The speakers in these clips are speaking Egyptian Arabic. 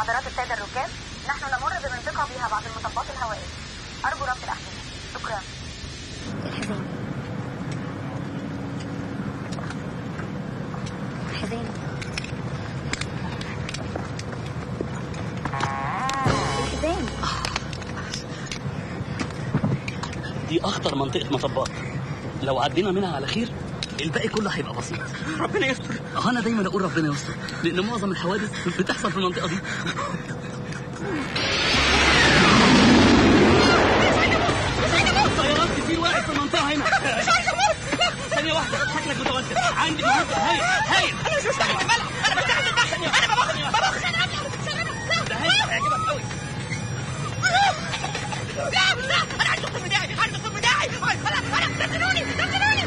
حضرات السادة الركاب نحن نمر بمنطقة بها بعض المطبات الهوائية أرجو ربط الأحزمة شكرا الحزام الحزام الحزام دي اخطر منطقه مطبات لو عدينا منها على خير الباقي كله هيبقى بسيط ربنا يستر اه انا دايما اقول ربنا يستر لان معظم الحوادث بتحصل في المنطقه دي طيارات كتير وقعت في المنطقه هنا مش عايز اموت ثانيه واحده شكلك متوتر عندي مهمه هايل هايل انا مش مستعد الملح انا بستعد البحث انا ببخ ببخ ده هايل هيعجبك قوي لا لا انا عايز الطب بتاعي عايز الطب بتاعي خلاص خلاص نزلوني نزلوني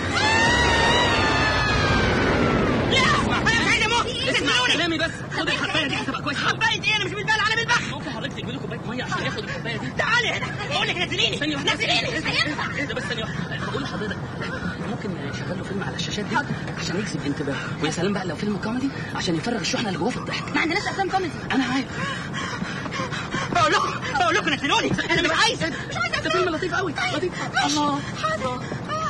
لا انا مش عايز اموت اسمع نزلوني كلامي بس خد الحبايه دي هتبقى كويسه حبايه ايه انا مش بالبال على بالبخ ممكن حضرتك تجيب له كوبايه ميه عشان ياخد الحبايه دي تعالي هنا بقول لك نزليني ثانية واحدة نزليني مش هينفع اهدى بس ثانية واحدة بقول لحضرتك ممكن نشغل له فيلم على الشاشات دي عشان يجذب انتباهه ويا سلام بقى لو فيلم كوميدي عشان يفرغ الشحنة اللي جواه في الضحك ما عندناش افلام كوميدي انا عارف بقول لكم بقول لكم نزلوني انا مش عايز مش عايز ده فيلم لطيف قوي لطيف الله الله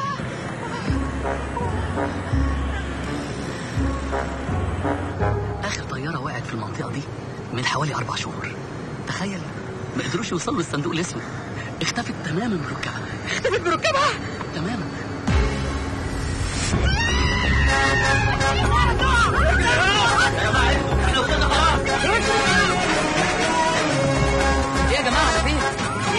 آخر طيارة وقعت في المنطقة دي من حوالي أربع شهور تخيل ما قدروش يوصلوا للصندوق الأسود اختفت تماما بركبها اختفت بركبها تماما ايه يا جماعه انا فين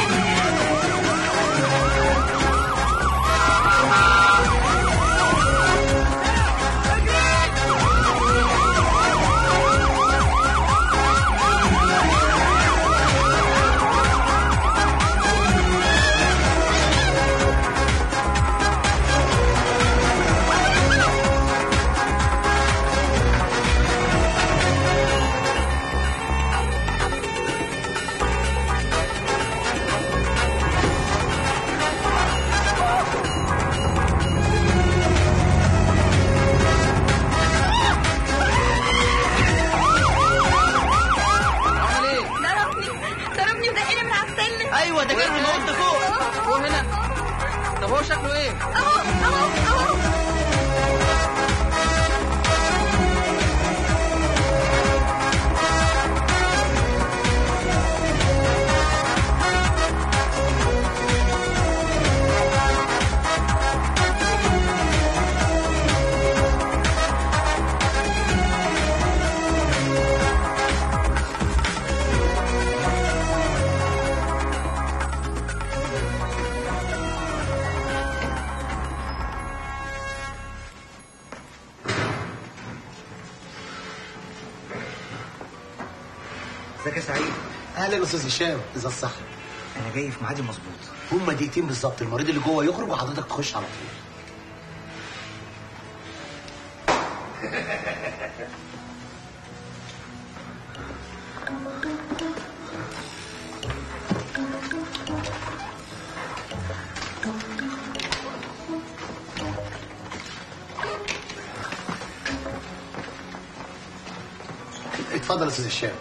عامل ايه ضربني ضربني ودقني من على السلم ايوه ده كان الموت فوق هو هنا طب هو شكله ايه اهو اهو اهو ازيك يا سعيد اهلا استاذ هشام اذا الصح انا جاي في ميعادي مظبوط هما دقيقتين بالظبط المريض اللي جوه يخرج وحضرتك تخش على طول اتفضل يا استاذ هشام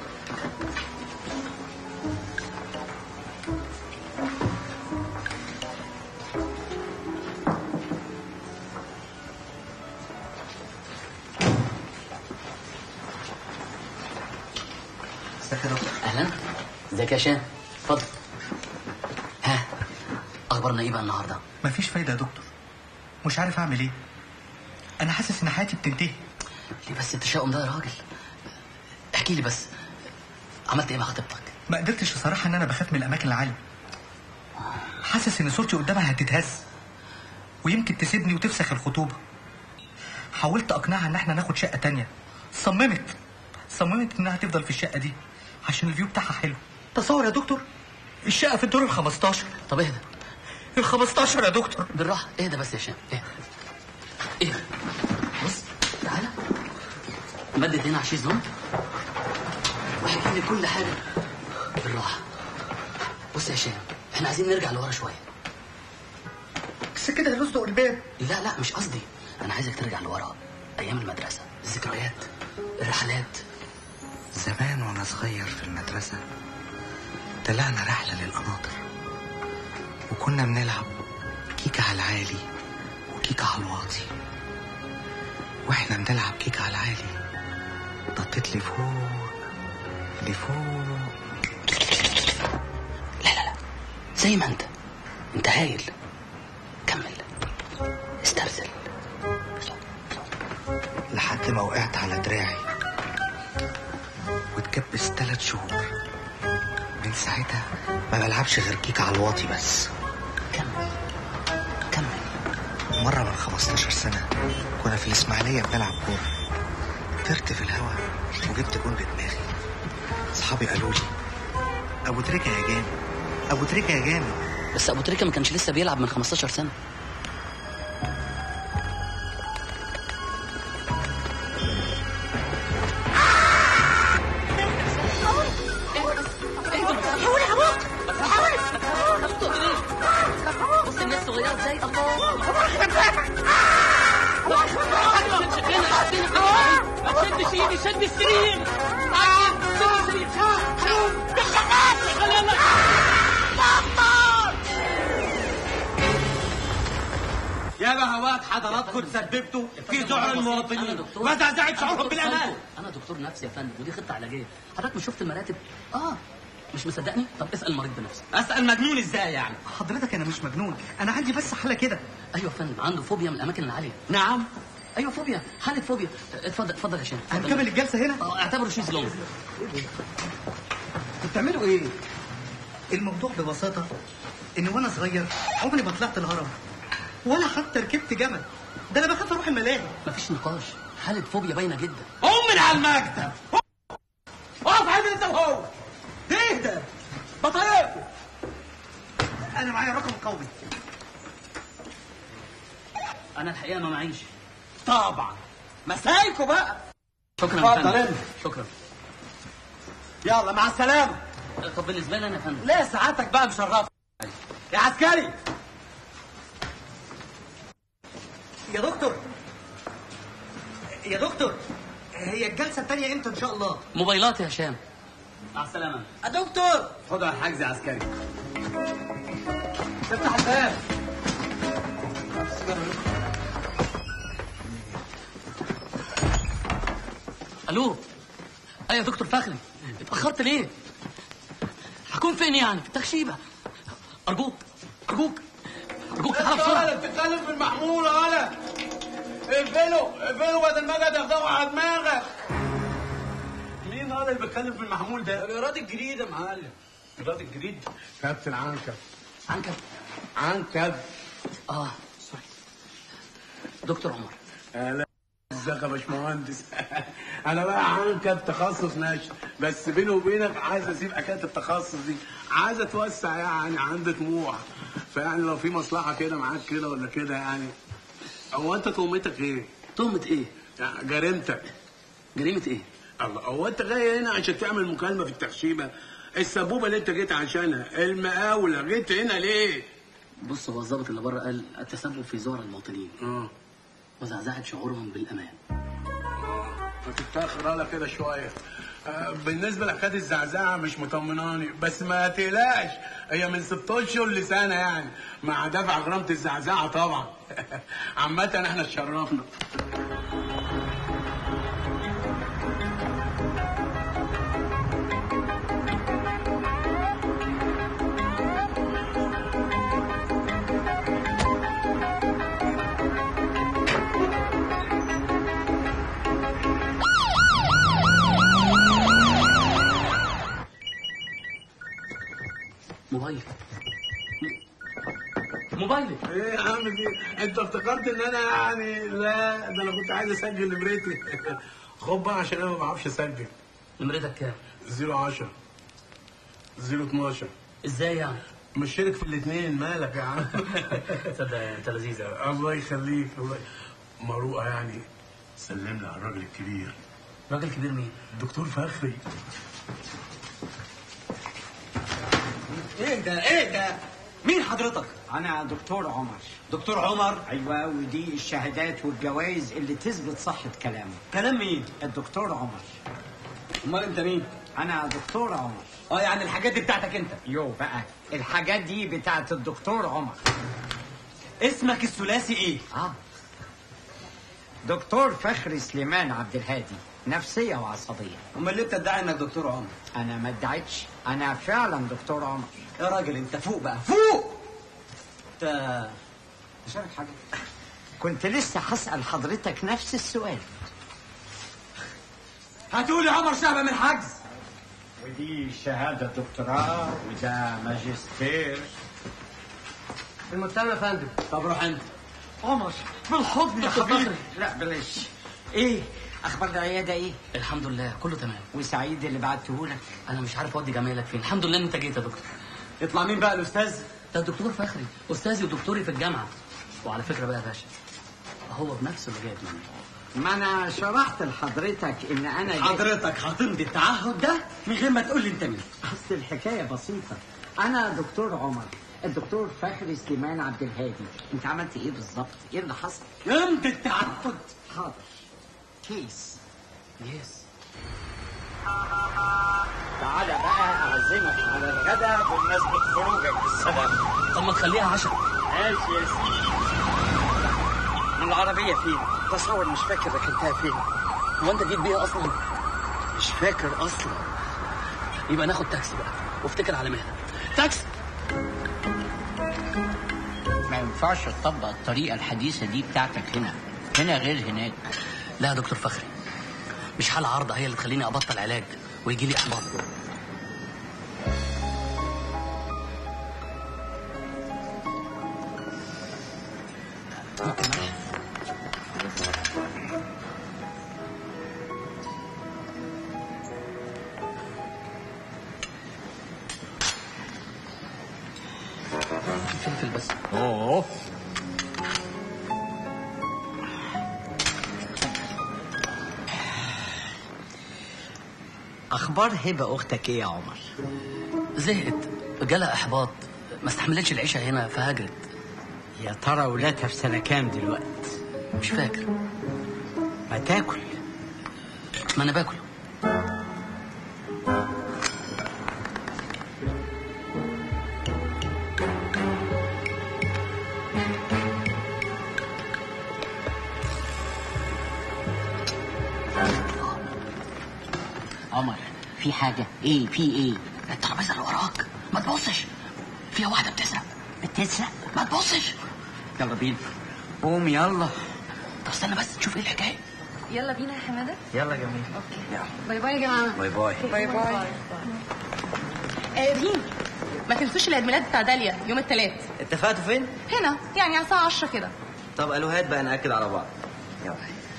ازيك يا دكتور اهلا ازيك يا هشام اتفضل ها اخبارنا ايه بقى النهارده مفيش فايده يا دكتور مش عارف اعمل ايه انا حاسس ان حياتي بتنتهي ليه بس التشاؤم ده يا راجل احكي لي بس عملت ايه مع خطيبتك ما قدرتش بصراحه ان انا بخاف من الاماكن العاليه حاسس ان صورتي قدامها هتتهز ويمكن تسيبني وتفسخ الخطوبه حاولت اقنعها ان احنا ناخد شقه تانية صممت صممت انها تفضل في الشقه دي عشان الفيو بتاعها حلو تصور يا دكتور الشقه في الدور ال 15 طب اهدى ال 15 يا دكتور بالراحه اهدى بس يا هشام اهدى اهدى بص تعالى مدد هنا على الشيزلونج واحكي لي كل حاجه بالراحه بص يا هشام احنا عايزين نرجع لورا شويه بس كده هنصدق الباب لا لا مش قصدي انا عايزك ترجع لورا ايام المدرسه الذكريات الرحلات زمان وانا صغير في المدرسة طلعنا رحلة للقناطر وكنا بنلعب كيكة على العالي وكيكة على الواطي واحنا بنلعب كيكة على العالي نطيت لفوق لفوق لا لا لا زي ما انت انت هايل كمل استرسل لحد ما وقعت على دراعي واتكبس ثلاث شهور من ساعتها ما بلعبش غير كيكة على الواطي بس كمل كمل مرة من 15 سنة كنا في الإسماعيلية بنلعب كورة طرت في الهواء وجبت جون بدماغي أصحابي قالوا لي أبو تريكة يا جامد أبو تريكة يا جامد بس ابو تريكه ما كانش لسه بيلعب من 15 سنه بص الناس صغيره ازاي الله شد ايدي شد السرير آه، شد السرير خلينا يا بهوات حضراتكم تسببتوا في ذعر أنا المواطنين دكتور. ما زعزعت أنا شعورهم دكتور بالامان فندم. انا دكتور نفسي يا فندم ودي خطه علاجيه حضرتك مش شفت المراتب اه مش مصدقني طب اسال المريض بنفسه اسال مجنون ازاي يعني حضرتك أنا مش مجنون أنا عندي بس حالة كده ايوه يا فندم عنده فوبيا من الاماكن العاليه نعم ايوه فوبيا حاله فوبيا اتفضل اتفضل يا هشام اتفضل. هنكمل الجلسة هنا اه اعتبره شيز لونج انتوا بتعملوا ايه؟ الموضوع ببساطة ان وانا صغير عمري ما طلعت الهرم ولا حتى ركبت جمل ده انا بخاف اروح الملاهي مفيش نقاش حاله فوبيا باينه جدا قوم من على المكتب اقف عند انت وهو اهدى بطيئكم انا معايا رقم قومي انا الحقيقه ما معيش طبعا مسايكوا بقى شكرا يا اتفضل فندم انت. شكرا يلا مع السلامه طب بالنسبه لي انا يا فندم لا ساعتك بقى مشرف يا عسكري يا دكتور يا دكتور هي الجلسة التانية امتى ان شاء الله؟ موبايلات يا هشام مع السلامه يا دكتور خدها على الحجز يا عسكري افتح الباب الو ايوه يا دكتور فخري اتاخرت ليه هكون فين يعني في التخشيبه ارجوك ارجوك ارجوك تعالى بسرعه بتتكلم في المحمول ولا اقفله اقفله بدل ما اجي ادغدغه على دماغك مين هذا اللي بيتكلم في المحمول ده؟ الايراد الجديد يا معلم الايراد الجديد كابتن عنكب عنكب عنكب اه سوري دكتور عمر اهلا ازيك يا باشمهندس انا بقى عنكب تخصص نشر بس بيني وبينك عايز اسيب حكايه التخصص دي عايز اتوسع يعني عندي طموح فيعني لو في مصلحه كده معاك كده ولا كده يعني هو انت تهمتك ايه؟ تهمة ايه؟ يعني جريمتك جريمة ايه؟ الله هو انت جاي هنا عشان تعمل مكالمه في التخشيبه السبوبه اللي انت جيت عشانها المقاوله جيت هنا ليه؟ بص هو الضابط اللي بره قال التسبب في ذعر المواطنين اه وزعزعة شعورهم بالامان هتتاخر على كده شويه آه، بالنسبه لحكايه الزعزعه مش مطمناني بس ما تقلقش هي من ست اشهر لسنه يعني مع دفع غرامه الزعزعه طبعا عامه احنا اتشرفنا موبايل موبايلي ايه يا عم دي انت افتكرت ان انا يعني لا ده انا كنت عايز اسجل نمرتي خد بقى عشان انا ما بعرفش اسجل نمرتك كام؟ 010 012 ازاي يعني؟ مش شارك في الاثنين مالك يا عم تصدق انت لذيذ قوي الله يخليك الله مروءه يعني سلم لي على الراجل الكبير راجل كبير مين؟ الدكتور فخري ايه ده ايه ده مين حضرتك أنا دكتور عمر دكتور عمر أيوة ودي الشهادات والجوائز اللي تثبت صحة كلامه كلام مين الدكتور عمر امال انت مين؟ انا دكتور عمر اه يعني الحاجات دي بتاعتك انت يو بقى الحاجات دي بتاعت الدكتور عمر اسمك الثلاثي ايه؟ اه دكتور فخري سليمان عبد الهادي نفسيه وعصبيه امال ليه بتدعي انك دكتور عمر؟ انا ما ادعيتش انا فعلا دكتور عمر يا راجل انت فوق بقى فوق انت شارك حاجه كنت لسه هسال حضرتك نفس السؤال هتقولي عمر شعبه من الحجز ودي شهاده دكتوراه وده ماجستير المتهم يا فندم طب روح انت عمر بالحضن يا حبيبي لا بلاش ايه اخبار العياده ايه الحمد لله كله تمام وسعيد اللي بعته لك انا مش عارف اودي جمالك فين الحمد لله ان انت جيت يا دكتور يطلع مين بقى الاستاذ؟ ده الدكتور فخري استاذي ودكتوري في الجامعه وعلى فكره بقى يا باشا هو بنفسه اللي جايب مني ما انا شرحت لحضرتك ان انا جاي- حضرتك هتمضي التعهد ده من غير ما تقول لي انت مين اصل الحكايه بسيطه انا دكتور عمر الدكتور فخري سليمان عبد الهادي انت عملت ايه بالظبط ايه اللي حصل امضي التعهد حاضر كيس يس تعالى بقى اعزمك على الغداء بمناسبه خروجك بالسلامه طب ما تخليها عشاء ماشي يا سيدي من العربيه فين تصور مش فاكر ركنتها فين هو انت جيت بيها اصلا مش فاكر اصلا يبقى ناخد تاكسي بقى وافتكر على مهلك تاكسي ما ينفعش تطبق الطريقه الحديثه دي بتاعتك هنا هنا غير هناك لا يا دكتور فخري مش حالة عارضة هي اللي تخليني أبطل علاج ويجي لي إحباط ممكن ملح فلفل بس اوه اخبار هبه اختك ايه يا عمر زهقت جالها إحباط ما استحملتش العيشة هنا فهاجرت يا ترى ولادها في سنه كام دلوقتي مش فاكر ما تاكل ما أنا باكل عمر في حاجه ايه في ايه الترابيزة اللي وراك ما تبصش فيها واحدة بتسرق بتسرق ما تبصش يلا بينا قوم يلا طب استنى بس تشوف ايه الحكاية يلا بينا يا حماده يلا جميل باي باي يا جماعه باي باي باي باي آه ريم ما تنسوش العيد ميلاد بتاع داليا يوم الثلاث اتفقتوا فين؟ هنا يعني على الساعه 10 كده طب الوهات بقى ناكد على بعض يلا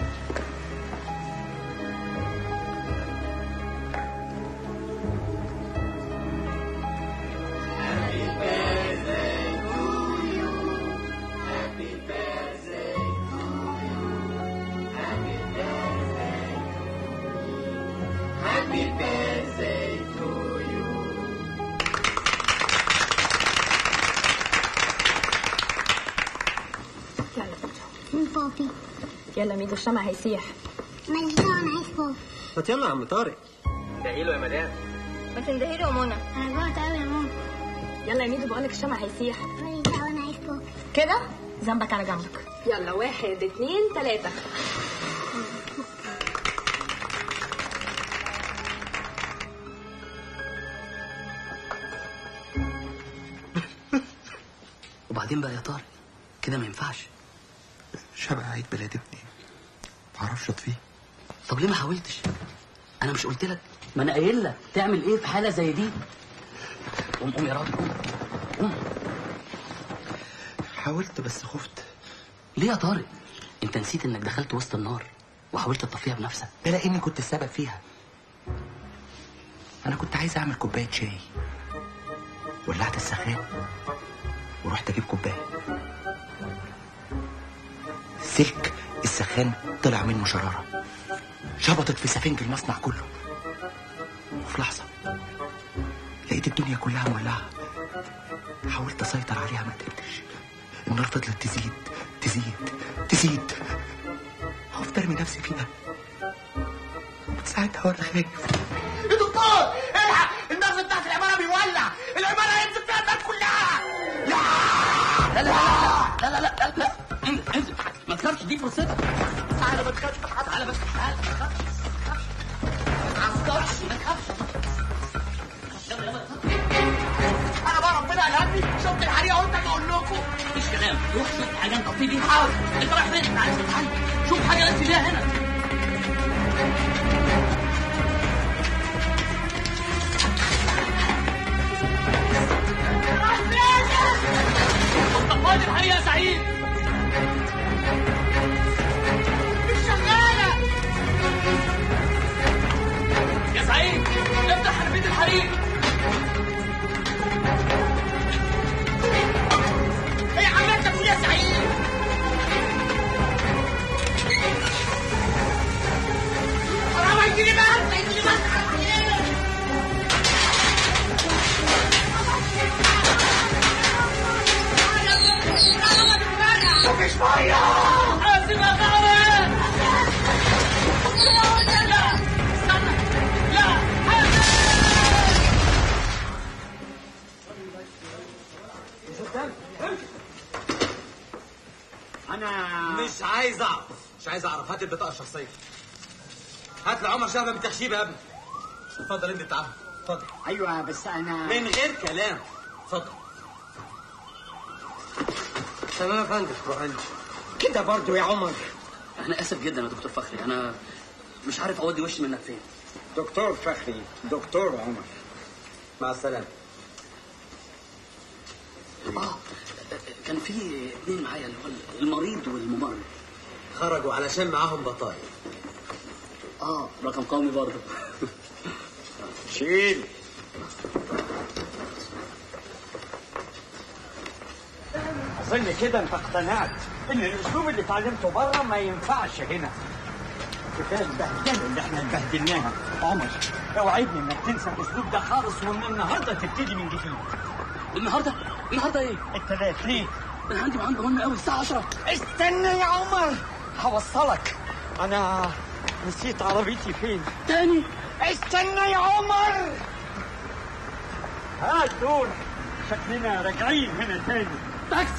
مين بابي؟ يلا ميدو الشمع هيسيح ماليش دعوة أنا عايز بابي ما يلا يا عم طارق دعيله يا مدام ما تندهيلي يا منى أنا جوعت أوي يا ماما يلا يا ميدو بقولك الشمع هيسيح ماليش دعوة أنا عايز بابي كده ذنبك على جنبك يلا واحد اتنين تلاته وبعدين بقى يا طارق كده ما ينفعش شبه عيد ميلاد ابني معرفش اطفيه طب ليه ما حاولتش انا مش قلت لك ما انا قايل لك تعمل ايه في حاله زي دي قوم قوم يا راجل قوم قوم حاولت بس خفت ليه يا طارق انت نسيت انك دخلت وسط النار وحاولت تطفيها بنفسك ده لاني كنت السبب فيها انا كنت عايز اعمل كوبايه شاي ولعت السخان ورحت اجيب كوبايه سلك السخان طلع منه شراره شبطت في سفنج المصنع كله وفي لحظه لقيت الدنيا كلها مولعه حاولت اسيطر عليها ما قدرتش النار فضلت تزيد تزيد تزيد خفت ارمي نفسي فيها من ساعتها وانا خايف دكتور الحق النفس بتاعت العماره بيولع العماره هينزل فيها الناس كلها لا لا لا لا لا لا لا لا انزل انزل ما تخافش دي فرصتك تعالى ما تخافش تعالى بس تعالى ما تخافش ما تخافش ما تخافش يلا يلا انا بقى ربنا قالني شفت الحريقه قلت اجي اقول لكم مفيش كلام روح شوف حاجه انت تطفي بيها حاول انت رايح فين تعالى تعالى شوف حاجه انت بيها هنا طفايه الحريقه يا سعيد مش شغاله يا سعيد افتح حنفيه الحريق ايه عملت تقول يا سعيد حرام هيجيلي برد هيجيلي برد حرام ايه مفيش ميه حاسب يا غاوي لا استنى لا حاسب انا مش عايز اعرف مش عايز اعرف هات البطاقه الشخصيه هات لعمر شهبه بالتخشيب يا ابني اتفضل انت تعال اتفضل ايوه بس انا من غير كلام اتفضل تمام يا فندم روح انت كده برضو يا عمر انا اسف جدا يا دكتور فخري انا مش عارف اودي وشي منك فين دكتور فخري دكتور عمر مع السلامه اه كان في اتنين معايا اللي هو المريض والممرض خرجوا علشان معاهم بطايق اه رقم قومي برضه شيل اظن كده انت اقتنعت ان الاسلوب اللي اتعلمته بره ما ينفعش هنا كفايه البهدله اللي احنا اتبهدلناها عمر اوعدني انك تنسى الاسلوب ده خالص ومن النهارده تبتدي من جديد النهارده النهارده ايه؟ التلات ليه؟ انا عندي ميعاد مهم قوي الساعه 10 استنى يا عمر هوصلك انا نسيت عربيتي فين تاني استنى يا عمر هات دول شكلنا راجعين هنا تاني تاكسي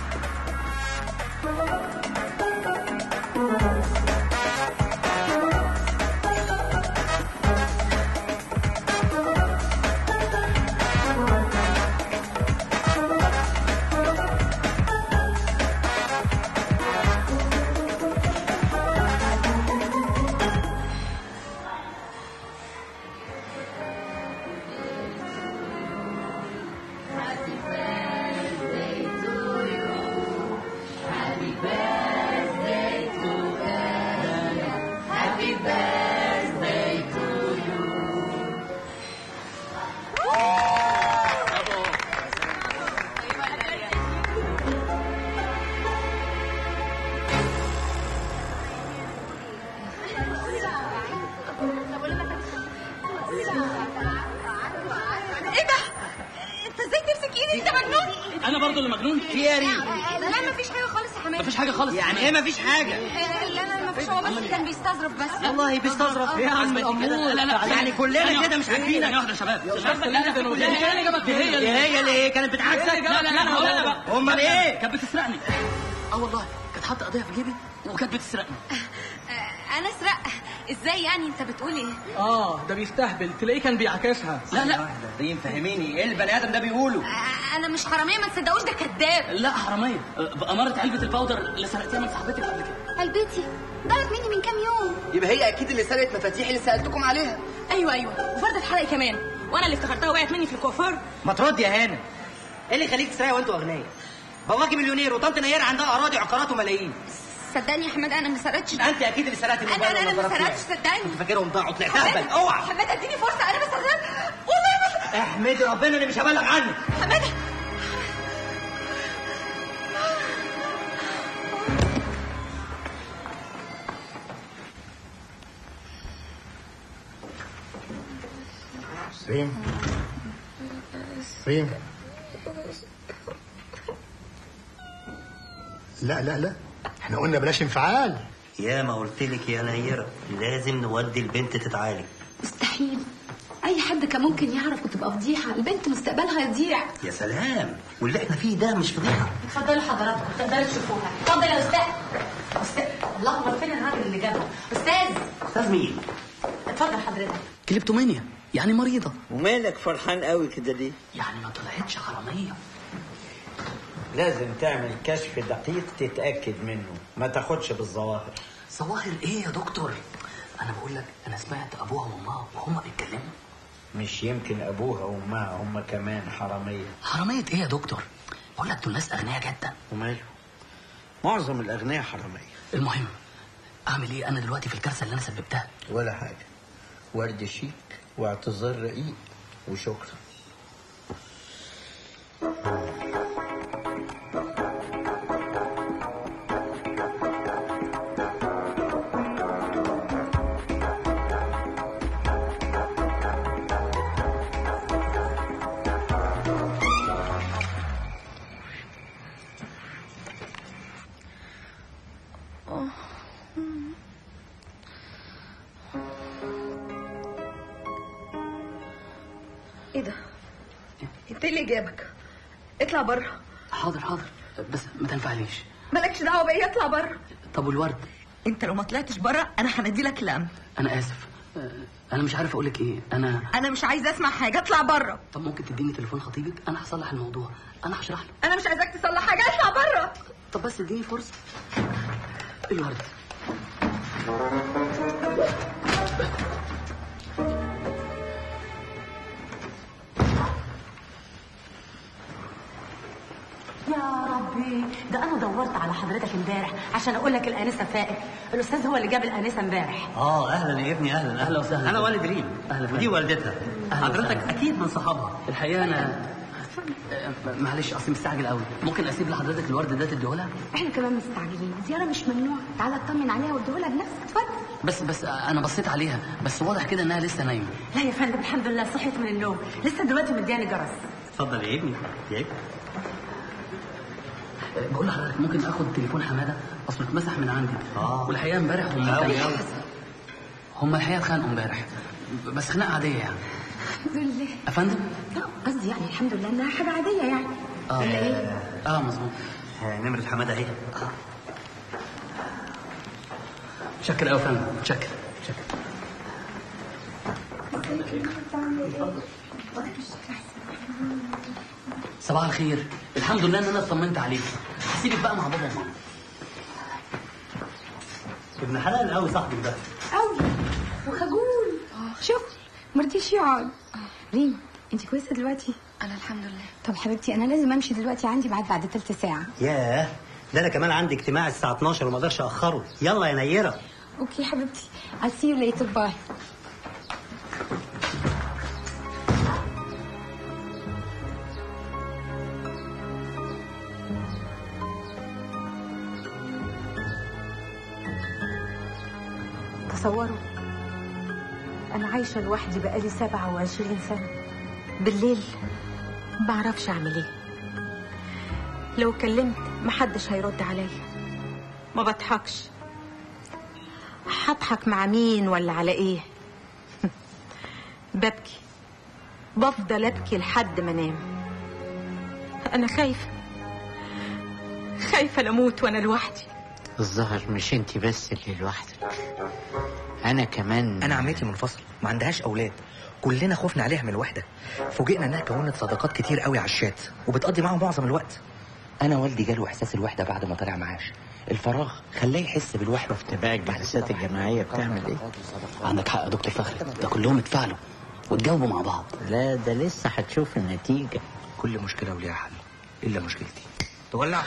ايه ده؟ انت ازاي تمسك ايدي انت مجنون؟ انا برضه اللي مجنون في يا ريم لا مفيش حاجه خالص يا حماد مفيش حاجه خالص يعني ايه مفيش حاجه لا لا مفيش هو بس كان بيستظرف بس والله بيستظرف يا عم الامور لا لا يعني كلنا كده مش عارفين ثانيه واحده يا شباب شباب لا لا لا هي اللي جابت هي اللي هي اللي ايه كانت بتعكسك لا لا لا انا هقول لك بقى امال ايه كانت بتسرقني اه والله كانت حاطه قضيه في جيبي وكانت بتسرقني انا اسرق ازاي يعني انت بتقول ايه؟ اه ده بيستهبل تلاقيه كان بيعكسها لا لا ريم فهميني ايه البني ادم ده بيقوله انا مش حراميه ما تصدقوش ده كذاب لا حراميه بأمارة علبة الباودر اللي سرقتها من صاحبتك قبل كده قلبتي ضاعت مني من كام يوم يبقى هي اكيد اللي سرقت مفاتيح اللي سالتكم عليها ايوه ايوه وفرده اتحرق كمان وانا اللي افتكرتها وقعت مني في الكوافير ما ترد يا هانم ايه اللي يخليك تسرقي وانتوا اغنياء باباكي مليونير وطنط نيار عندها اراضي وعقارات وملايين صدقني يا حماد انا ما سرقتش انت اكيد اللي سرقت انا الموبايل انا انا ما والنظارات سرقتش بتاعي. صدقني كنت فاكرهم ضاعوا طلعت حماد اهبل اوعى حماد اديني فرصه انا ما سرقتش والله ما احمدي ربنا اللي مش هبلغ عنك حماد ريم ريم لا لا لا احنا قلنا بلاش انفعال يا ما قلت لك يا نيرة لازم نودي البنت تتعالج مستحيل اي حد كان ممكن يعرف وتبقى فضيحه البنت مستقبلها يضيع يا سلام واللي احنا فيه ده مش فضيحه اتفضلوا حضراتكم تقدروا تشوفوها اتفضل يا استاذ استاذ الله امال فين الراجل اللي جابها استاذ استاذ مين اتفضل حضرتك كليبتومانيا يعني مريضة ومالك فرحان قوي كده ليه؟ يعني ما طلعتش حرامية لازم تعمل كشف دقيق تتأكد منه ما تاخدش بالظواهر ظواهر ايه يا دكتور انا بقول لك انا سمعت ابوها وامها وهما بيتكلموا مش يمكن ابوها وامها هم كمان حراميه حرامية ايه يا دكتور بقول لك دول ناس اغنياء جدا وماله معظم الاغنياء حراميه المهم اعمل ايه انا دلوقتي في الكارثه اللي انا سببتها ولا حاجه ورد شيك واعتذار رقيق وشكرا ايه ده؟ انت إيه اللي جابك؟ اطلع بره حاضر حاضر بس ما تنفعليش مالكش دعوه بيا اطلع بره طب والورد انت لو ما طلعتش بره انا هندي لك الامن انا اسف آه، انا مش عارف اقول لك ايه انا انا مش عايزه اسمع حاجه اطلع بره طب ممكن تديني تليفون خطيبك انا هصلح الموضوع انا هشرح له انا مش عايزاك تصلح حاجه اطلع بره طب بس اديني فرصه الورد يا ربي ده انا دورت على حضرتك امبارح عشان اقول لك الانسه فائق الاستاذ هو اللي جاب الانسه امبارح اه اهلا يا ابني اهلا أهلا وسهلا. انا والد ريم أهلا ودي والدتها أهلا حضرتك وسهلا. اكيد من صحابها الحقيقه انا آه، معلش اصلي مستعجل قوي ممكن اسيب لحضرتك الورد ده تديهولها احنا كمان مستعجلين زياره مش ممنوعه تعالى اطمن عليها واديهولها بنفسك اتفضل بس بس آه، انا بصيت عليها بس واضح كده انها لسه نايمه لا يا فندم الحمد لله صحيت من النوم لسه دلوقتي مدياني جرس اتفضل يا ابني يا ابني آه، بقول لحضرتك ممكن اخد تليفون حماده اصله اتمسح من عندي آه. والحقيقه امبارح هم أوي كانوا- أوي. هم الحقيقه اتخانقوا امبارح بس خناقه عاديه يعني الحمد لله افندم لا قصدي يعني الحمد لله انها حاجه عاديه يعني اه ولا ايه اه مظبوط آه، نمرة حمادة اهي شكر قوي يا فندم شكر شكر صباح الخير الحمد لله ان انا اطمنت عليك هسيبك بقى مع بابا وماما ابن حلال قوي صاحبك ده قوي وخجول شوف مرضيش يقعد ريم انت كويسه دلوقتي انا الحمد لله طب حبيبتي انا لازم امشي دلوقتي عندي بعد بعد تلت ساعه ياه ده انا كمان عندي اجتماع الساعة 12 وما اقدرش اخره يلا يا نيرة اوكي حبيبتي I'll see you later باي تصوروا أنا عايشة لوحدي بقالي سبعة وعشرين سنة بالليل ما أعرفش أعمل إيه لو كلمت محدش هيرد عليا ما بضحكش هضحك مع مين ولا على ايه ببكي بفضل ابكي لحد ما انام انا خايفه خايفه لاموت وانا لوحدي الظهر مش انت بس اللي لوحدك انا كمان انا عمتي منفصله ما عندهاش اولاد كلنا خفنا عليها من الوحده فوجئنا انها كونت صداقات كتير قوي على الشات وبتقضي معاهم معظم الوقت انا والدي جاله احساس الوحده بعد ما طلع معاش الفراغ خلاه يحس بالوحده شفت بقى الجلسات الجماعيه بتعمل ايه عندك حق يا دكتور فخري ده كلهم اتفاعلوا واتجاوبوا مع بعض لا ده لسه هتشوف النتيجه كل مشكله وليها حل الا مشكلتي تولع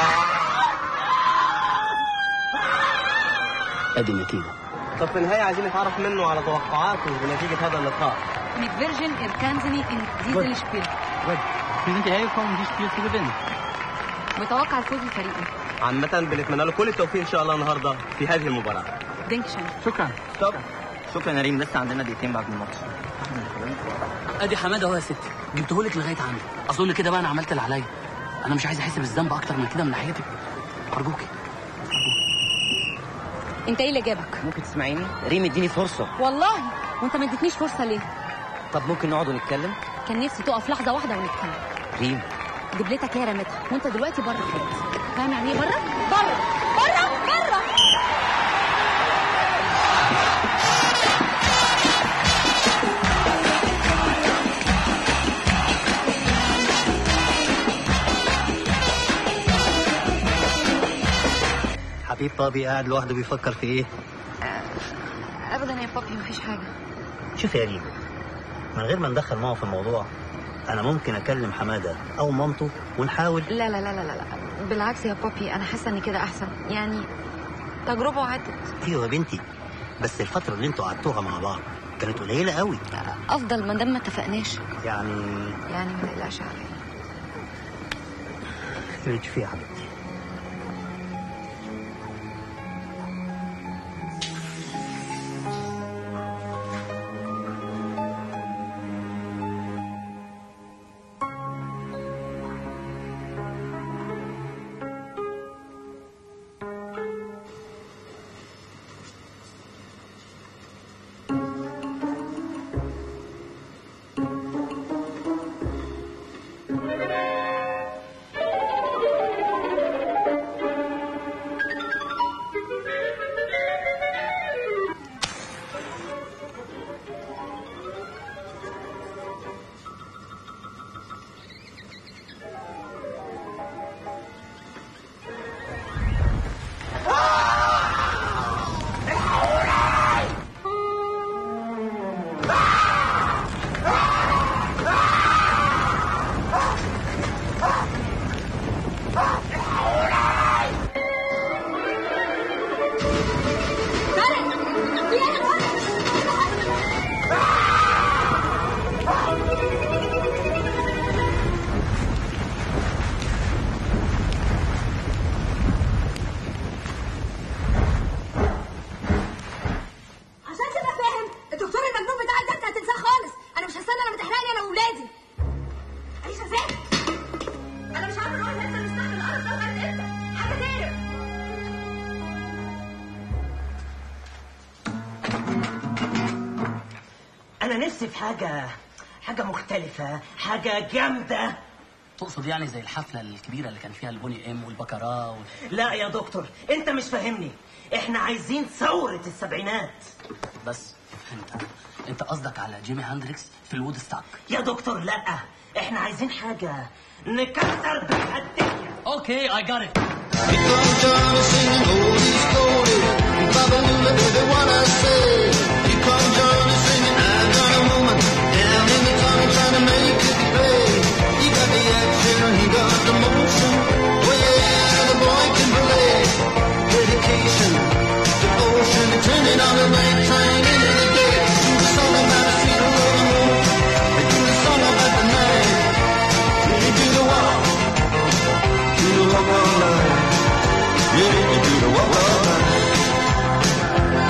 ادي النتيجه طب في النهايه عايزين نتعرف منه على توقعاته بنتيجه هذا اللقاء Mit Virgin Erkanzeni in diesem Spiel. Wir sind hierher gekommen, dieses Spiel zu gewinnen. متوقع الفوز لفريقي. عامة بنتمنى له كل التوفيق إن شاء الله النهاردة في هذه المباراة. دينكشن. شكرا. طب شكرا يا ريم لسه عندنا دقيقتين بعد الماتش. ادي حماده اهو يا ستي جبتهولك لغايه عندي اظن كده بقى انا عملت اللي عليا انا مش عايز احس بالذنب اكتر من كده من ناحيتك ارجوكي انت ايه اللي جابك؟ ممكن تسمعيني؟ ريم اديني فرصة. والله وانت ما اديتنيش فرصه ليه؟ طب ممكن نقعد ونتكلم كان نفسي تقف لحظه واحده ونتكلم ريم جبلتك هي رمتها وانت دلوقتي بره حياتي فاهم يعني ايه بره بره بره بره حبيب بابي قاعد لوحده بيفكر في ايه ابدا يا بابي مفيش حاجه شوف يا ريم من غير ما ندخل ماما في الموضوع انا ممكن اكلم حماده او مامته ونحاول لا لا لا لا لا لا بالعكس يا بابي انا حاسه ان كده احسن يعني تجربه وعدت ايوه يا بنتي بس الفتره اللي انتوا قعدتوها مع بعض كانت قليله قوي افضل ما دام ما اتفقناش يعني يعني ما تقلقش عليا اللي تشوفيه يا حبيبتي عشان تبقى فاهم الدكتور المجنون بتاعك ده انت هتنساه خالص انا مش هستنى لما تحرقني انا واولادي عيش ازاي انا مش عارفه الواحد لسه مستحمل القرف ده لغايه امتى حاجه تقرف انا نفسي في حاجه حاجه مختلفه حاجه جامده تقصد يعني زي الحفله الكبيره اللي كان فيها البوني ام والبكرا و... لا يا دكتور انت مش فاهمني احنا عايزين ثوره السبعينات بس انت انت قصدك على جيمي هاندريكس في الوود ستاك يا دكتور لا احنا عايزين حاجه نكسر بيها الدنيا اوكي اي جات ات Turning on the night train into the day. Do the song about a sweet little moon. They do the song about the night. You do the walk, do the walk all night. Yeah, you do the walk all night.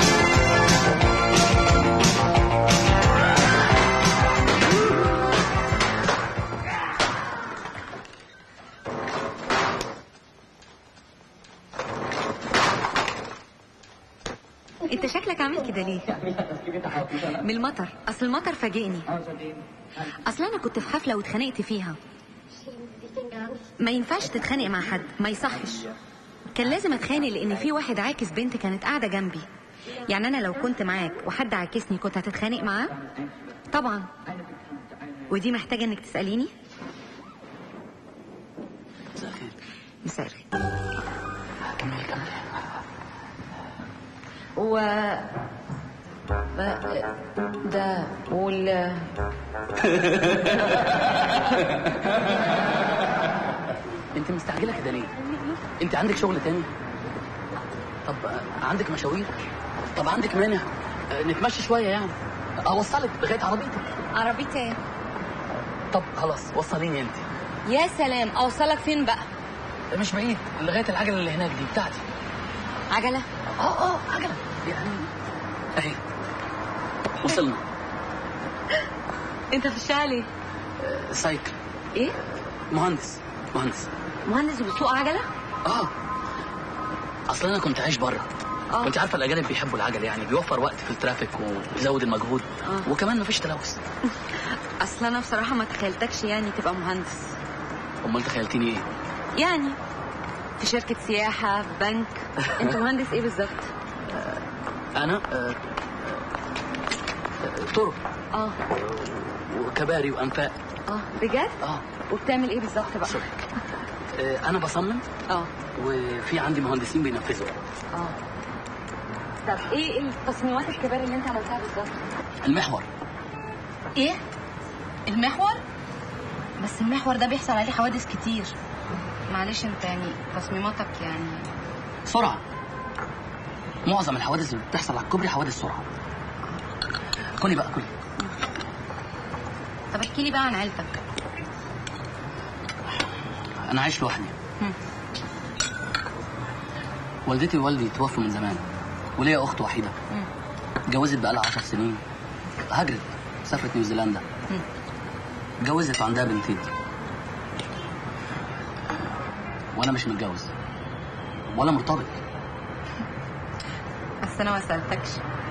انت شكلك عامل كده ليه من المطر اصل المطر فاجئني اصل انا كنت في حفله واتخانقت فيها ما ينفعش تتخانق مع حد ما يصحش كان لازم اتخانق لان في واحد عاكس بنت كانت قاعده جنبي يعني انا لو كنت معاك وحد عاكسني كنت هتتخانق معاه طبعا ودي محتاجه انك تساليني مساء الخير كمل كمل و ب- ده وال انت مستعجله كده ليه انت عندك شغل تاني طب آه، عندك مشاوير طب عندك مانع آه، نتمشى شويه يعني اوصلك لغايه عربيتك عربيتي ايه طب خلاص وصليني انت يا سلام اوصلك فين بقى مش بعيد لغايه العجله اللي هناك دي بتاعتي عجله اه اه عجله يعني اهي وصلنا انت في الشارع ليه آه، سايكل ايه مهندس مهندس مهندس بتسوق عجله اه اصل انا كنت عايش بره آه. وانت عارفه الاجانب بيحبوا العجل يعني بيوفر وقت في الترافيك ويزود المجهود آه. وكمان مفيش تلوث اصل انا بصراحه ما تخيلتكش يعني تبقى مهندس امال تخيلتيني ايه يعني في شركه سياحه في بنك انت مهندس ايه بالظبط انا آه، آه، طرق اه وكباري وانفاق اه بجد اه وبتعمل ايه بالظبط بقى آه، انا بصمم اه وفي عندي مهندسين بينفذوا اه طب ايه التصميمات الكبار اللي انت عملتها بالظبط المحور ايه المحور بس المحور ده بيحصل عليه حوادث كتير معلش انت يعني تصميماتك يعني سرعه معظم الحوادث اللي بتحصل على الكوبري حوادث سرعه كلي بقى كلي طب احكي لي بقى عن عيلتك انا عايش لوحدي والدتي ووالدي توفوا من زمان وليا اخت وحيده اتجوزت بقالها عشر سنين هاجرت سافرت نيوزيلندا اتجوزت وعندها بنتين وانا مش متجوز ولا مرتبط بس انا ما سالتكش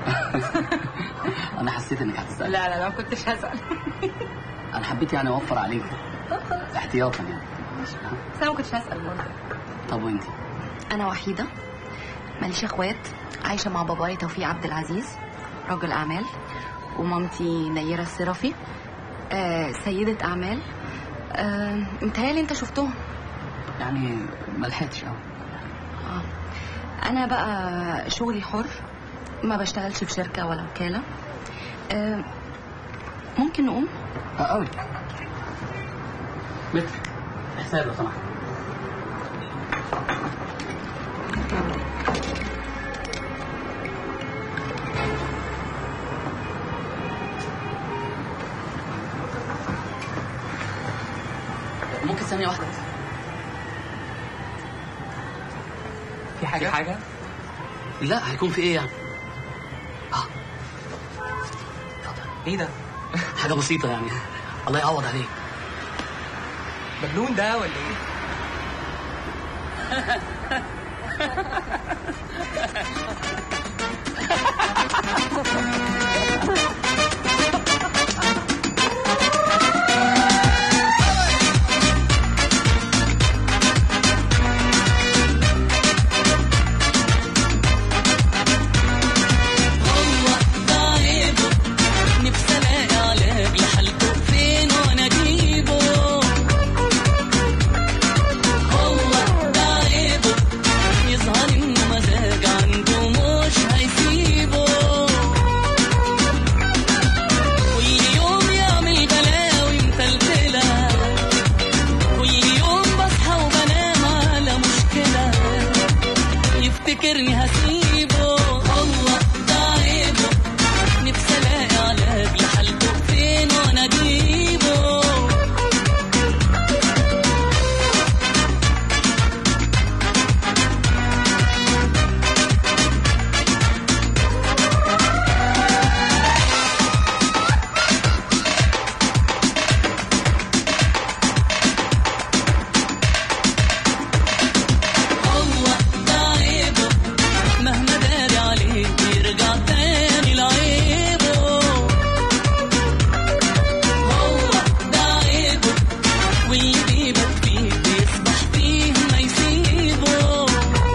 انا حسيت انك هتسال لا لا لا ما كنتش هسال انا حبيت يعني اوفر عليك احتياطا يعني بس انا ما كنتش هسال برضه طب وانت انا وحيده ماليش اخوات عايشه مع بابايا توفيق عبد العزيز راجل اعمال ومامتي نيره الصرافي آه سيده اعمال آه متهيألي انت شفتهم يعني ما لحقتش قوي آه. انا بقى شغلي حر ما بشتغلش في شركه ولا وكاله آه ممكن نقوم اه قوي متر حساب لو سمحت ممكن ثانية واحدة بس في حاجه في حاجه لا هيكون في ايه يعني؟ اه ايه ده حاجة بسيطة يعني الله يعوض عليك مجنون ده ولا ايه هو ده عيبه نفسي الاقي علاج لحالته فين وانا اجيبه هو ده عيبه يظهر انه مزاج عنده مش هيسيبه كل يوم يعمل بلاوي متلتلة كل يوم بصحى وبنام على مشكلة يفتكرني هسيبه هو ده عيبه نفسي الاقي علاج لحالته فين وانا اجيبه هو ده عيبه مهما داري عليه بيرجع تاني لعيبه هو ده عيبه واللي بيبت فيه بيصبح فيه ما يسيبه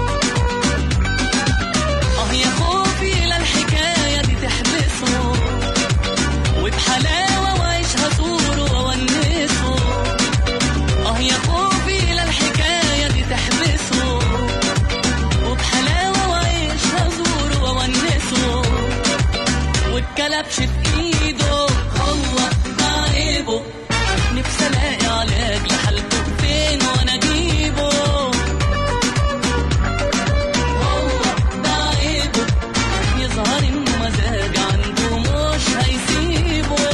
اه يا خوفي للحكاية دي تحبسه وبحلاوة وعيشها صوره وونسه اه يا خوفي للحكاية دي تحبسه وبحلاوة وعيشها زوره وونسه والكلبش في ايده هو ده عيبه نفسي الاقي علاج لحالته فين وانا اجيبه هو ده عيبه يظهر انه مزاج عنده مش هيسيبه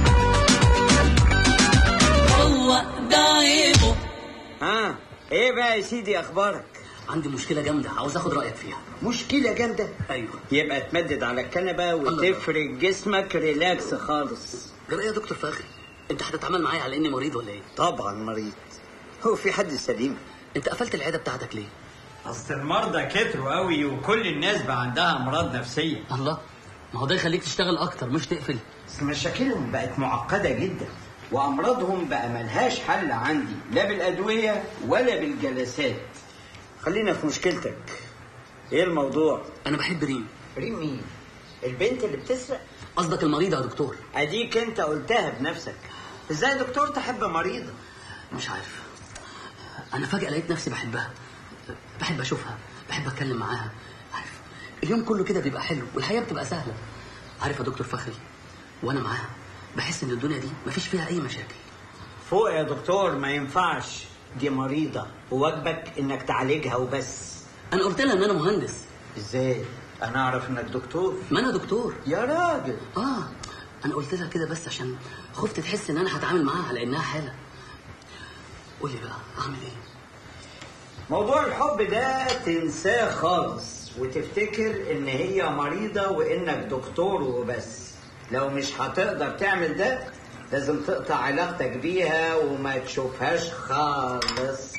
هو ده عيبه ها ايه بقى يا سيدي اخبارك عندي مشكلة جامدة عاوز اخد رأيك فيها مشكلة جامدة ايوه يبقى تمدد على الكنبة وتفرد جسمك ريلاكس خالص جرى ايه يا دكتور فخري؟ انت هتتعامل معايا على اني مريض ولا ايه؟ طبعا مريض هو في حد سليم انت قفلت العيادة بتاعتك ليه؟ اصل المرضى كتروا قوي وكل الناس بقى عندها امراض نفسيه الله ما هو ده يخليك تشتغل اكتر مش تقفل بس مشاكلهم بقت معقده جدا وامراضهم بقى ملهاش حل عندي لا بالادويه ولا بالجلسات خلينا في مشكلتك ايه الموضوع انا بحب ريم ريم مين البنت اللي بتسرق قصدك المريضه يا دكتور اديك انت قلتها بنفسك ازاي يا دكتور تحب مريضه مش عارف انا فجاه لقيت نفسي بحبها بحب اشوفها بحب اتكلم معاها عارف اليوم كله كده بيبقى حلو والحياه بتبقى سهله عارف يا دكتور فخري وانا معاها بحس ان الدنيا دي مفيش فيها اي مشاكل فوق يا دكتور ما ينفعش دي مريضه وواجبك انك تعالجها وبس انا قلت لها ان انا مهندس ازاي انا اعرف انك دكتور ما انا دكتور يا راجل اه انا قلت لها كده بس عشان خفت تحس ان انا هتعامل معاها على انها حاله قول لي بقى اعمل ايه موضوع الحب ده تنساه خالص وتفتكر ان هي مريضة وانك دكتور وبس لو مش هتقدر تعمل ده لازم تقطع علاقتك بيها وما تشوفهاش خالص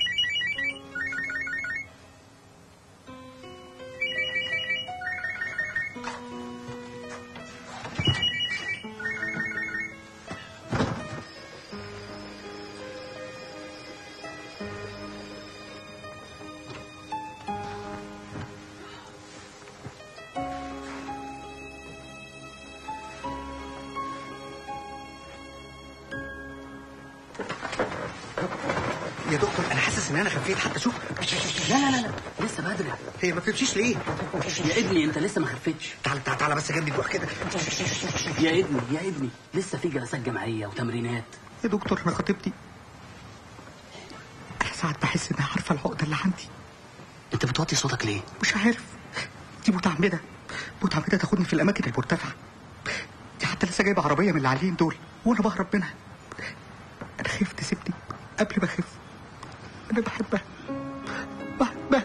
يا دكتور انا حاسس ان انا خفيت حتى شوف لا لا لا لا لسه بدري هي ما بتمشيش ليه يا ابني انت لسه ما خفتش تعال تعال تعال بس جنبي جوه كده يا ابني يا ابني لسه في جلسات جماعيه وتمرينات يا دكتور انا خطيبتي انا ساعات بحس انها عارفه العقده اللي عندي انت بتوطي صوتك ليه مش عارف دي متعمده متعمده تاخدني في الاماكن المرتفعه دي حتى لسه جايبه عربيه من اللي عليهم دول وانا بهرب منها انا خايف تسيبني قبل ما اخف انا بحبها بحبها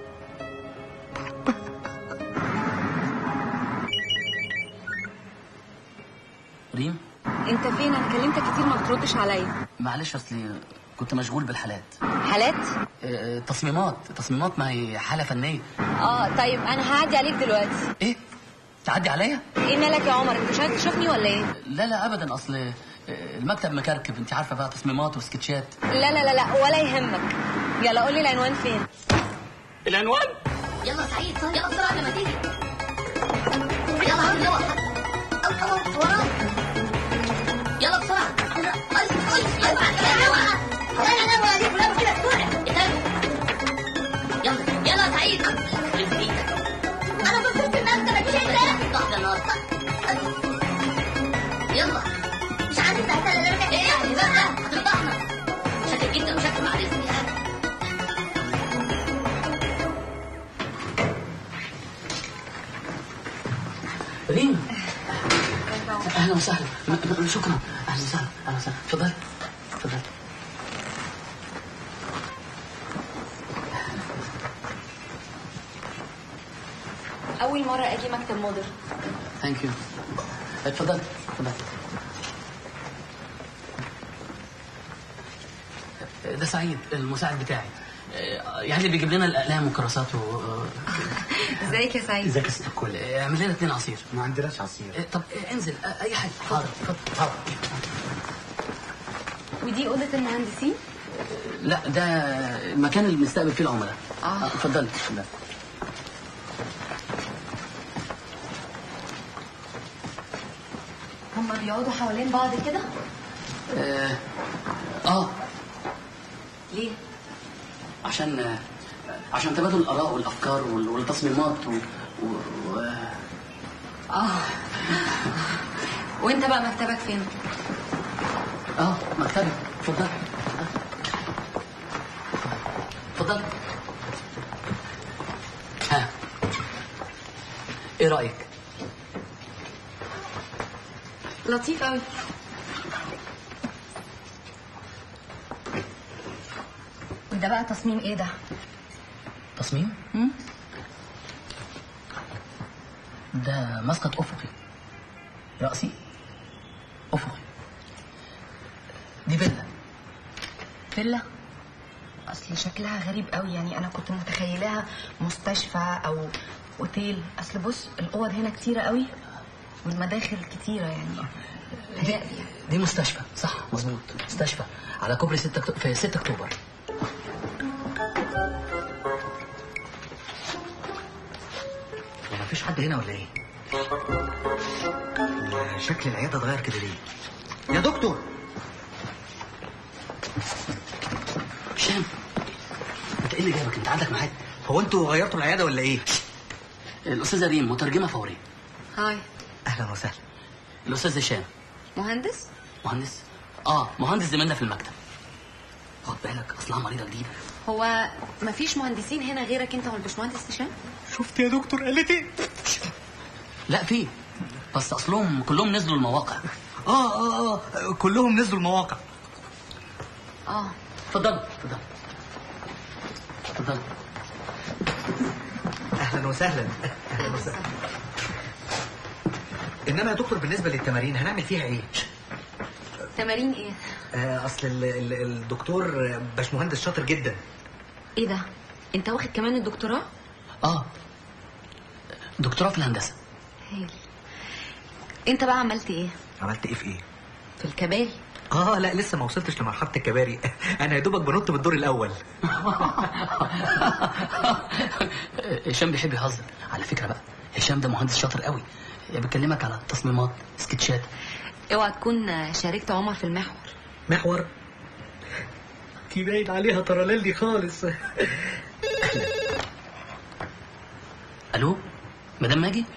ريم انت فين انا كلمتك كتير ما بتردش عليا معلش اصلي كنت مشغول بالحالات حالات آه، تصميمات تصميمات ما هي حاله فنيه اه طيب انا هعدي عليك دلوقتي ايه تعدي عليا ايه مالك يا عمر انت مش عايز تشوفني ولا ايه لا لا ابدا اصل آه، المكتب مكركب انت عارفه بقى تصميمات وسكتشات لا لا لا لا ولا يهمك يلا قولي العنوان فين العنوان يلا سعيد يلا بسرعه لما تيجي يلا عم يلا الله وراك يلا بسرعه اي اي يلا يلا لا لا لا ولا دي ولا كده بسرعه يلا يلا سعيد انا بصيت في المكتب مش انت واحده نار يلا مش عارف تحصل اللي انا ايه بقى هتفضحنا شكل جدا وشكل معرفني انا ريم اهلا وسهلا م- م- شكرا اهلا وسهلا اهلا وسهلا اتفضلي اتفضلي اول مره اجي مكتب مودر ثانك يو اتفضلي اتفضلي ده سعيد المساعد بتاعي آه، يعني بيجيب لنا الاقلام والكراسات و ازيك يا سعيد ازيك يا ست الكل آه، اعمل لنا اتنين عصير ما عندناش عصير آه، طب آه، انزل آه، اي حاجه حاضر اتفضل حاضر ودي اوضه المهندسين لا ده المكان اللي بنستقبل فيه العملاء آه. اتفضلي اتفضلي هما بيقعدوا حوالين بعض كده اه, آه ليه عشان آه، عشان تبادل الاراء والافكار وال- والتصميمات و... و... و... اه وانت بقى مكتبك فين اه مكتبي اتفضلي اتفضلي ها ايه رايك لطيف قوي وده بقى تصميم ايه ده تصميم مم؟ ده مسقط افقي راسي افقي دي فيلا فيلا اصل شكلها غريب قوي يعني انا كنت متخيلاها مستشفى او اوتيل اصل بص الاوض هنا كتيره قوي والمداخل كتيره يعني دي, دي مستشفى صح مظبوط مستشفى على كوبري 6 أكتو... في 6 اكتوبر هو مفيش حد هنا ولا ايه؟ شكل العيادة اتغير كده ليه؟ يا دكتور هشام انت ايه اللي جابك انت عندك ميعاد هو انتوا غيرتوا العيادة ولا ايه؟ الاستاذه ريم مترجمه فوريه هاي اهلا وسهلا الاستاذ هشام مهندس مهندس اه مهندس زميلنا في المكتب خد بالك اصلها مريضه جديده هو مفيش مهندسين هنا غيرك انت والبشمهندس هشام شفت يا دكتور قالت ايه؟ لا في بس اصلهم كلهم نزلوا المواقع اه اه اه كلهم نزلوا المواقع اه اتفضلوا اتفضلوا اتفضلوا اهلا وسهلا اهلا وسهلا انما يا دكتور بالنسبه للتمارين هنعمل فيها ايه؟ تمارين ايه آه اصل ال- ال- الدكتور باشمهندس شاطر جدا ايه ده انت واخد كمان الدكتوراه اه دكتوراه في الهندسه هايل انت بقى عملت ايه عملت ايه في ايه؟ في الكباري اه لا لسه ما وصلتش لمرحله الكباري انا يا دوبك بنط من الدور الاول هشام بيحب يهزر على فكره بقى هشام ده مهندس شاطر قوي بيكلمك على تصميمات سكتشات اوعى تكون شاركت عمر في المحور محور دي باين عليها تراليلي خالص الو مدام ماجي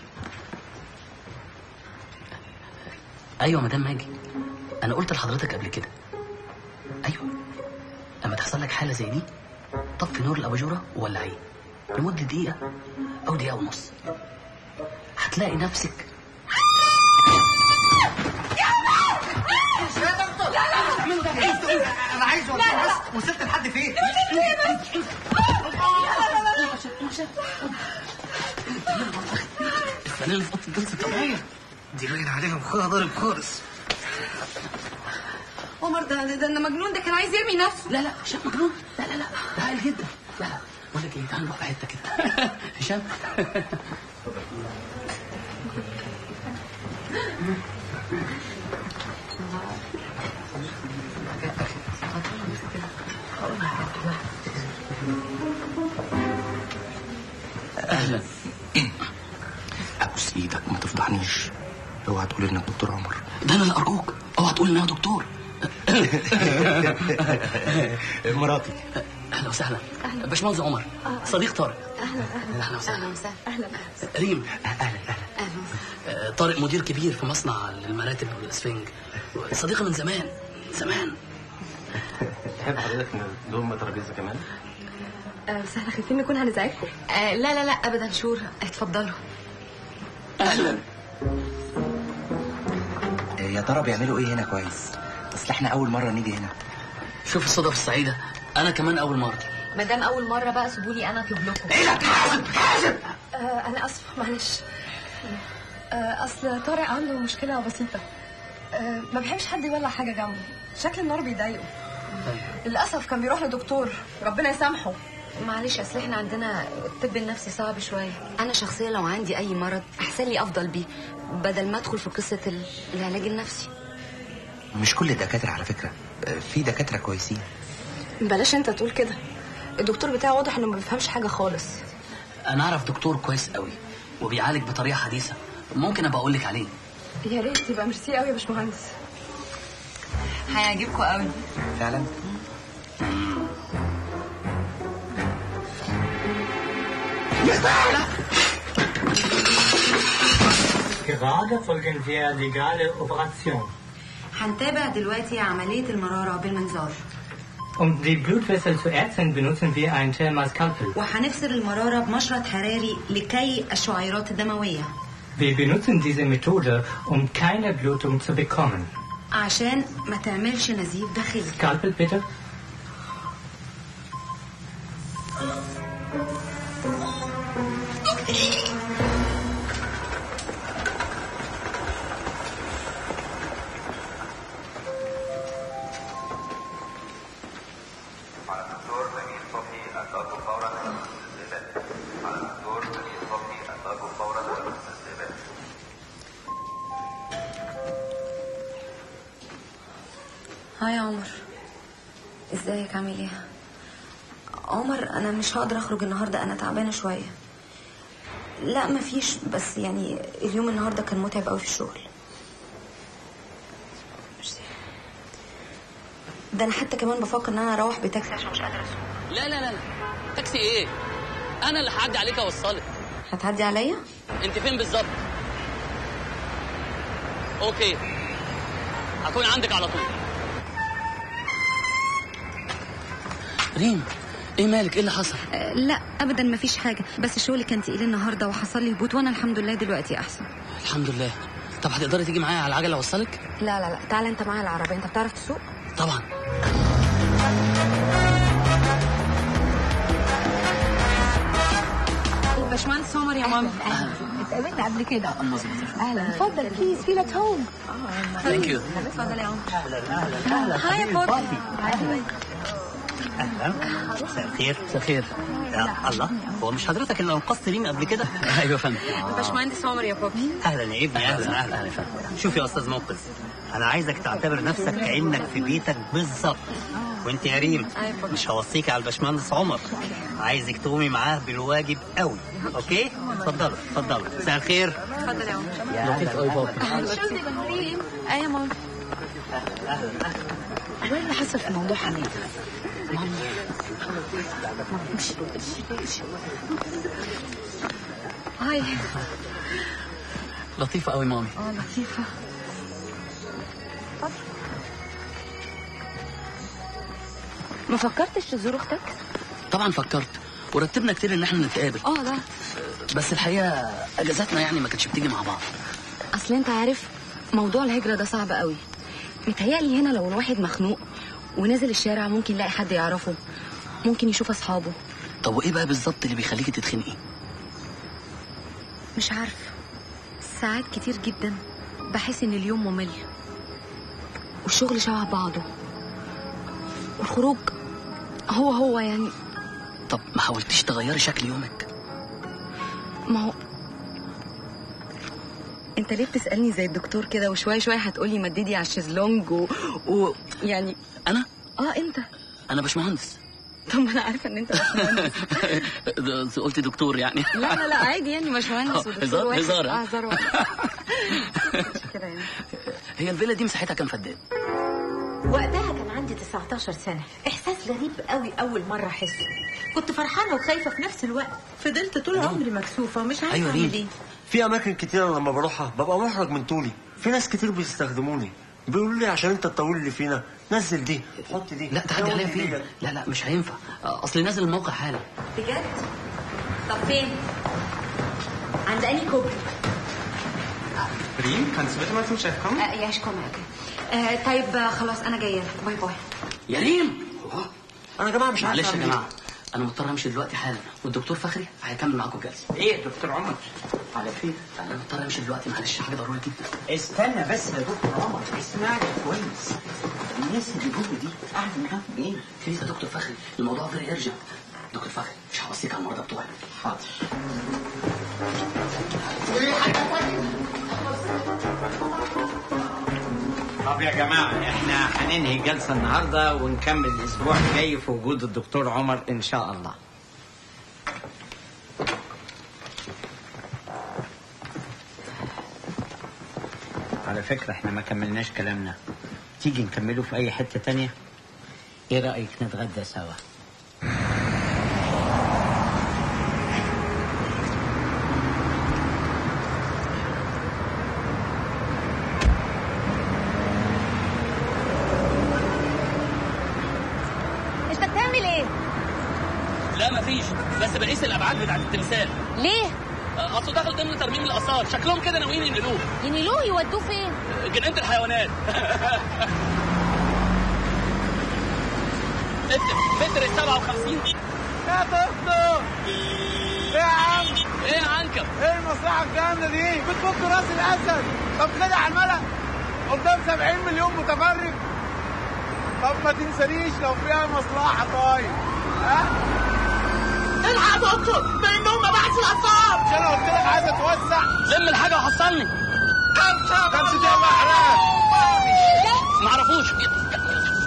ايوه مدام ماجي انا قلت لحضرتك قبل كده ايوه لما تحصل لك حاله زي دي طفي نور الاباجوره وولعيه لمده دقيقه او دقيقه ونص هتلاقي نفسك انا عايز اوصل بس وصلت لحد فين؟ الفنان الفط الجنس الطبيعيه دي باين عليها مخها ضارب خالص عمر ده ده, ده مجنون ده كان عايز يرمي نفسه لا لا هشام مجنون لا لا لا ده عاقل جدا لا لا بقول لك ايه تعال نروح في حته كده هشام اهلا ابوس ايدك ما تفضحنيش اوعى تقول انك دكتور عمر ده انا اللي ارجوك اوعى تقول ان انا دكتور مراتي اهلا وسهلا باشمهندس عمر صديق طارق اهلا اهلا اهلا وسهلا اهلا وسهلا اهلا ريم اهلا اهلا اهلا آه، طارق مدير كبير في مصنع المراتب والاسفنج صديقه من زمان زمان تحب حضرتك ندوم ترابيزه كمان آه، بس احنا خايفين نكون هنزعجكم آه لا لا لا ابدا شور اتفضلوا اهلا يا ترى بيعملوا ايه هنا كويس اصل احنا اول مره نيجي هنا شوف الصدف السعيده انا كمان اول مره ما دام اول مره بقى سيبوا لي انا اطلب لكم ايه ده حازم حازم آه انا اسفه معلش آه اصل طارق عنده مشكله بسيطه آه ما بيحبش حد يولع حاجه جنبه شكل النار بيضايقه للاسف كان بيروح لدكتور ربنا يسامحه معلش اصل احنا عندنا الطب النفسي صعب شويه انا شخصيا لو عندي اي مرض احسن لي افضل بيه بدل ما ادخل في قصه ال- العلاج النفسي مش كل الدكاتره على فكره في دكاتره كويسين بلاش انت تقول كده الدكتور بتاعه واضح انه ما بيفهمش حاجه خالص انا اعرف دكتور كويس قوي وبيعالج بطريقه حديثه ممكن ابقى اقول لك عليه يا ريت يبقى ميرسي قوي يا باشمهندس هيعجبكم قوي فعلا Gerade folgen wir legale Operation. هنتابع دلوقتي عملية المرارة بالمنظار Um die Blutwässer zu ätzen, benutzen wir ein Thermalskalpel. وهنفصل المرارة بمشرط حراري لكي الشعيرات الدموية Wir benutzen diese Methode, um keine Blutung zu bekommen. عشان ما تعملش نزيف داخلي Skalpel bitte. على الدكتور هاي يا عمر ازيك عامل ايه عمر انا مش هقدر اخرج النهارده انا تعبانه شويه لا مفيش بس يعني اليوم النهارده كان متعب قوي في الشغل ميرسي. ده انا حتى كمان بفكر ان انا اروح بتاكسي عشان مش قادره اسوق لا لا لا لا تاكسي ايه انا اللي هعدي عليك اوصلك هتعدي عليا انت فين بالظبط اوكي هكون عندك على طول ريم ايه مالك ايه اللي حصل أه لا ابدا مفيش حاجه بس الشغل كان تقيل النهارده وحصل لي هبوط وانا الحمد لله دلوقتي احسن الحمد لله طب هتقدري تيجي معايا على العجله اوصلك لا لا لا تعالى انت معايا العربيه انت بتعرف تسوق طبعا الباشمهندس عمر يا ماما اتقابلنا قبل كده اهلا اتفضل بليز فيل ات هوم ثانك يو اتفضل يا عمر هاي يا بابي اهلا مساء الخير مساء الخير يا الله هو مش حضرتك اللي انقذت ريم قبل كده؟ ايوه يا فندم الباشمهندس عمر يا بابي اهلا يا ابني اهلا اهلا اهلا شوف يا استاذ منقذ انا عايزك تعتبر نفسك كانك في بيتك بالظبط وانت يا ريم مش هوصيك على الباشمهندس عمر عايزك تقومي معاه بالواجب قوي اوكي اتفضلوا اتفضلوا مساء الخير اتفضل يا عمر يا لطيف قوي بابا ريم ايه يا ماما وايه اللي حصل في موضوع حميد ماما هاي لطيفه قوي مامي اه لطيفه ما فكرتش تزور اختك طبعا فكرت ورتبنا كتير ان احنا نتقابل اه ده بس الحقيقه اجازاتنا يعني ما كانتش بتيجي مع بعض اصل انت عارف موضوع الهجرة ده صعب قوي متهيألي هنا لو الواحد مخنوق ونزل الشارع ممكن يلاقي حد يعرفه ممكن يشوف اصحابه طب وايه بقى بالظبط اللي بيخليكي تتخنقي مش عارفه ساعات كتير جدا بحس ان اليوم ممل والشغل شبه بعضه والخروج هو هو يعني طب ما حاولتيش تغيري شكل يومك ما هو انت ليه بتسالني زي الدكتور كده وشويه شويه هتقولي مددي على الشезлونج و... و... يعني انا اه انت انا باشمهندس طب ما انا عارفه ان انت باشمهندس ده- قلت دكتور يعني لا لا لا عادي يعني باشمهندس آه، ودكتور هزار- واحد هزار، اه ها؟ هزار واحد كده يعني هي الفيلا دي مساحتها كام فدان وقتها كان عندي 19 سنة إحساس غريب قوي أول مرة أحسه كنت فرحانة وخايفة في نفس الوقت فضلت طول عمري مكسوفة ومش عارفة أيوة أعمل ريم. إيه في اماكن كتير لما بروحها ببقى محرج من طولي في ناس كتير بيستخدموني بيقولوا لي عشان انت الطويل اللي فينا نزل دي حط دي لا تعدي عليا فين لا لا مش هينفع آه، اصل نازل الموقع حالا بجد طب فين عند أنهي كوبري Rin, kannst du bitte mal zum Chef kommen? آه يا شكرا اوكي آه طيب آه، خلاص انا جايه لك باي باي يا ريم انا يا جماعه مش عارف معلش يا أعمل إيه. جماعه انا مضطر امشي دلوقتي حالا والدكتور فخري هيكمل معاكم الجلسه ايه دكتور عمر على فين انا مضطر امشي دلوقتي معلش حاجه ضروريه جدا استنى بس يا دكتور عمر اسمعني كويس الناس اللي جوه دي قاعده معاهم ايه؟ في يا دكتور فخري الموضوع فيري ارجنت دكتور فخري مش هوصيك على المرضى بتوعي حاضر طب يا جماعة احنا هننهي الجلسة النهاردة ونكمل الأسبوع الجاي في وجود الدكتور عمر إن شاء الله. على فكرة احنا ما كملناش كلامنا. تيجي نكمله في أي حتة تانية؟ إيه رأيك نتغدى سوا؟ انت بتعمل ايه لا مفيش بس بقيس الابعاد بتاعت التمثال ليه آه، اصله داخل ضمن ترميم الاثار شكلهم كده ناويين ينقلوه ينيلوه يودوه فين جنينه الحيوانات اكتب متر ال 57 دي يا دكتور ايه يا عم ايه يا عنكب ايه المصلحه الجامده دي بتفك راس الاسد طب كده على الملأ قدام 70 مليون متفرج طب ما تنسانيش لو فيها مصلحه طيب ها الحق يا دكتور بانهم ما بعتش الاطفال مش انا قلت لك عايز اتوسع لم الحاجه وحصلني خمسه خمسه دي يا حلال معرفوش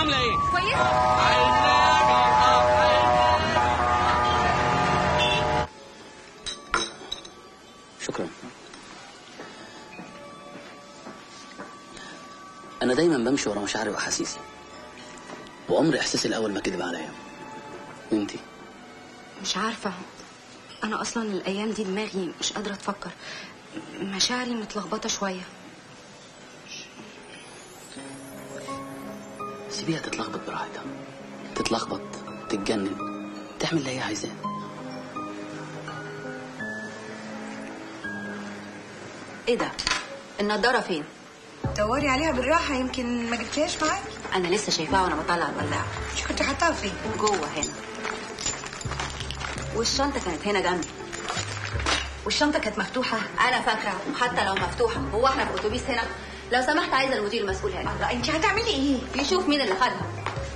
عامله ايه كويسه شكرا انا دايما بمشي ورا مشاعري واحاسيسي وعمري احساسي الاول ما كذب عليا وانتي مش عارفة أنا أصلا الأيام دي دماغي مش قادرة أتفكر مشاعري متلخبطة شوية سيبيها تتلخبط براحتها تتلخبط تتجنن تعمل اللي هي عايزاه ايه ده النضاره فين دوري عليها بالراحه يمكن ما جبتهاش معاكي انا لسه شايفاها وانا بطلع الولاعه مش كنت حاطاها فين جوه هنا والشنطه كانت هنا جنبي والشنطه كانت مفتوحه انا فاكره حتى لو مفتوحه هو احنا في اتوبيس هنا لو سمحت عايزه المدير المسؤول هنا الله انت هتعملي ايه يشوف مين اللي خدها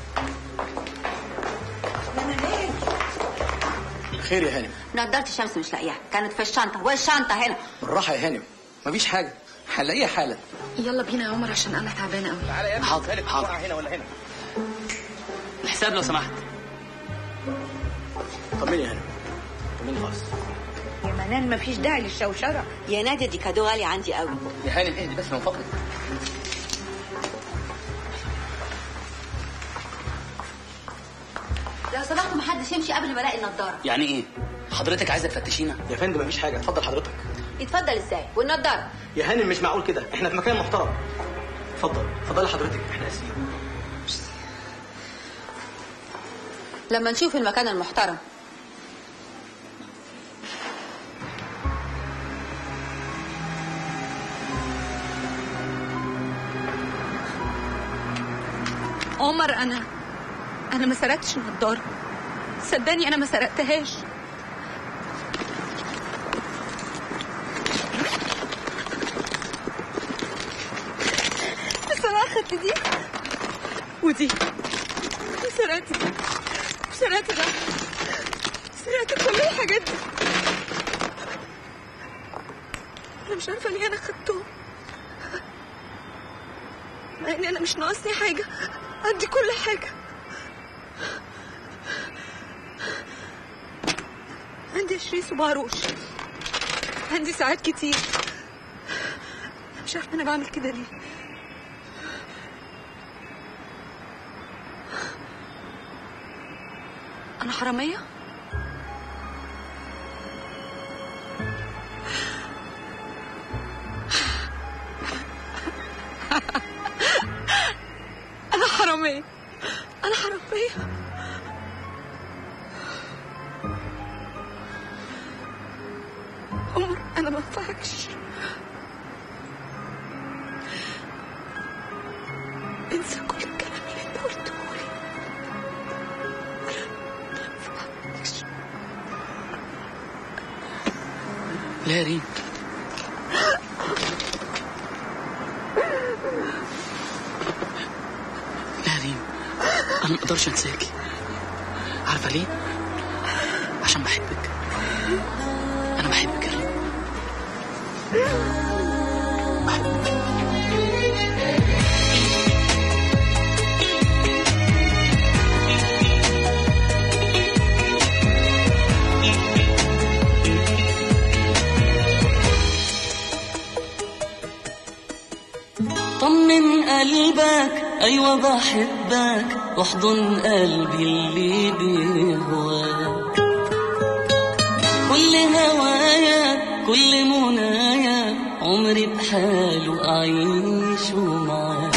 خير يا هانم نضاره الشمس مش لاقيها كانت في الشنطه والشنطه هنا بالراحه يا هانم مفيش حاجه هنلاقيها حالا يلا بينا يا عمر عشان أنا تعبانة قوي تعالى يا حاضر حاضر هنا ولا هنا الحساب لو سمحت طمني يا هانم طمني خالص يا منال مفيش داعي للشوشره يا نادي دي كادو غالي عندي قوي يا هانم اهدي بس من فضلك لو سمحتوا محدش يمشي قبل ما الاقي النضاره يعني ايه حضرتك عايزه تفتشينا يا فندم مفيش حاجه اتفضل حضرتك يتفضل ازاي والنضاره يا هانم مش معقول كده احنا في مكان محترم اتفضل اتفضلي حضرتك احنا اسفين لما نشوف المكان المحترم عمر انا انا ما سرقتش النضاره صدقني انا ما سرقتهاش بس انا اخدت دي ودي سرقت دي سرقت ده سرقت كل الحاجات دي انا مش عارفه ليه انا خدتهم مع ان انا مش ناقصني حاجه عندي كل حاجه عندي عشرين صباع روش عندي ساعات كتير مش عارفه انا بعمل كده ليه أنا حرامية انا حراميه انا حراميه عمر انا ما انفعكش انسى كل الكلام اللي انت قلته لي ما انفعكش لا يا ريم لا يا ريم انا ما اقدرش انساكي عارفه ليه عشان بحبك انا بحبك يا ريم طمن قلبك ايوه بحبك واحضن قلبي اللي بيهواك كل هوايا كل منايا عمري بحاله اعيشه معاك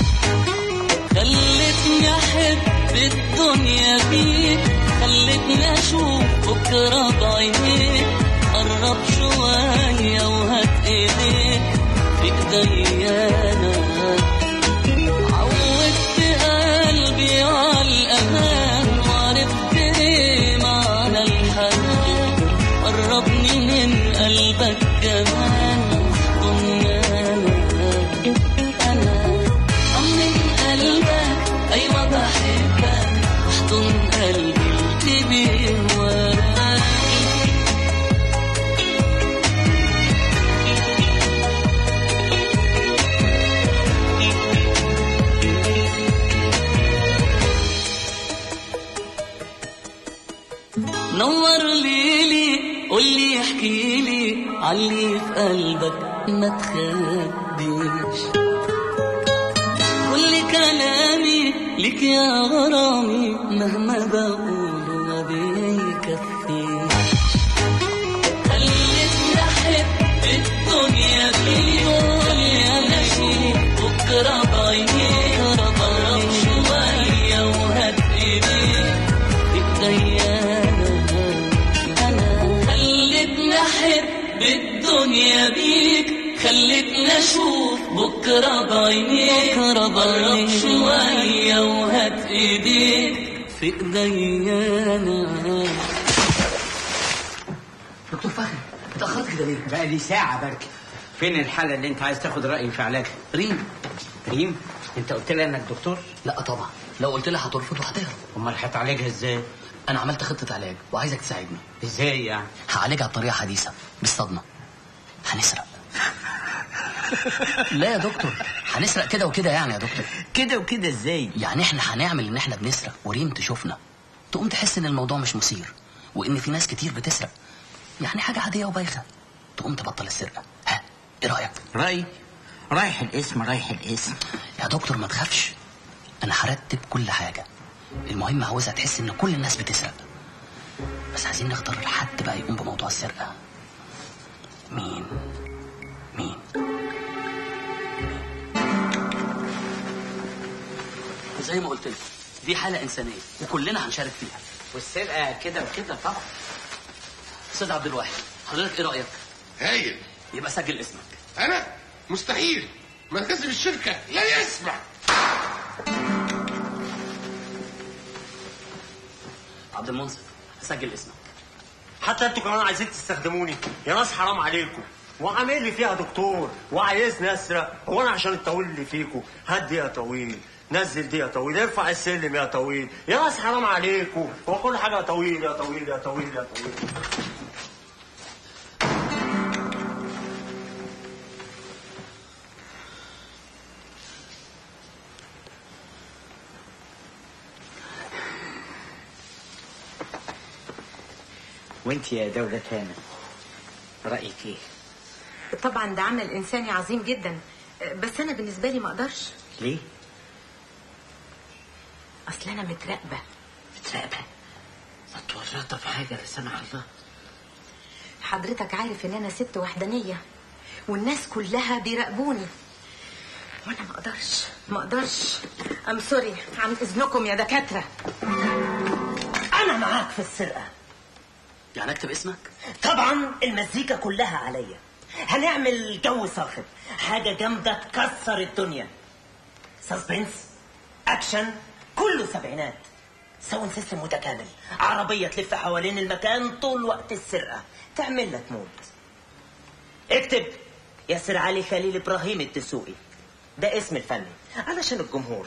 خلتني احب الدنيا بيك خلتني اشوف بكره بعينيك قرب شويه وهات ايديك فيك ديانا عودت قلبي على الامان وعرفت ايه معنى الحنان قربني من قلبك كمان ضمنانا انا طمن قلبك ايوه بحبك واحضن قلبي اللي بيهواك علي في قلبك ما تخبيش كل كلامي لك يا غرامي مهما بقول ما بيكفيش خلتني احب الدنيا بيقول يا ماشي بكره بعينيك ربط شويه وهات ايديك ايديا انا خلتني احب الدنيا بيك خلتني اشوف بكره بعينيك ربط شويه وهات ايديك في ايديا انا دكتور فخري اتاخرت كده ليه؟ بقى لي ساعة بركي فين الحالة اللي انت عايز تاخد رأيي في علاجها؟ ريم ريم؟ انت قلت لها انك دكتور؟ لا طبعا لو قلت لها هترفض وهتهرب امال هتعالجها ازاي؟ انا عملت خطه علاج وعايزك تساعدني ازاي يعني؟ هعالجها بطريقه حديثه بالصدمه هنسرق لا يا دكتور هنسرق كده وكده يعني يا دكتور كده وكده ازاي؟ يعني احنا هنعمل ان احنا بنسرق وريم تشوفنا تقوم تحس ان الموضوع مش مثير وان في ناس كتير بتسرق يعني حاجه عاديه وبايخه تقوم تبطل السرقه ها ايه رايك رأي رايح الاسم رايح الاسم يا دكتور ما تخافش انا هرتب كل حاجه المهم عاوزها تحس ان كل الناس بتسرق بس عايزين نختار حد بقى يقوم بموضوع السرقه مين مين زي ما قلت لك دي حاله انسانيه وكلنا هنشارك فيها والسرقة كده وكده طبعا استاذ عبد الواحد حضرتك ايه رايك هايل يبقى سجل اسمك انا مستحيل مركزي في الشركه لا يسمع عبد المنصف سجل اسمك حتى انتوا كمان عايزين تستخدموني يا ناس حرام عليكم وعامل لي فيها دكتور وعايزني اسرق هو انا عشان الطويل اللي فيكم هات دي يا طويل نزل دي يا طويل ارفع السلم يا طويل يا ناس حرام عليكم هو كل حاجه يا طويل يا طويل يا طويل يا طويل وانت يا دولة هانم رأيك ايه؟ طبعا ده عمل انساني عظيم جدا بس انا بالنسبه لي ما اقدرش ليه؟ اصل انا متراقبه متراقبة؟ متورطة في حاجة لا سمح الله حضرتك عارف ان انا ست وحدانيه والناس كلها بيراقبوني وانا ما اقدرش ما اقدرش ام سوري عن اذنكم يا دكاتره انا معاك في السرقه يعني اكتب اسمك طبعا المزيكا كلها عليا هنعمل جو صاخب حاجه جامده تكسر الدنيا سسبنس اكشن كله سبعينات ساوند سيستم متكامل عربيه تلف حوالين المكان طول وقت السرقه تعمل لك مود اكتب ياسر علي خليل ابراهيم الدسوقي ده اسم الفني علشان الجمهور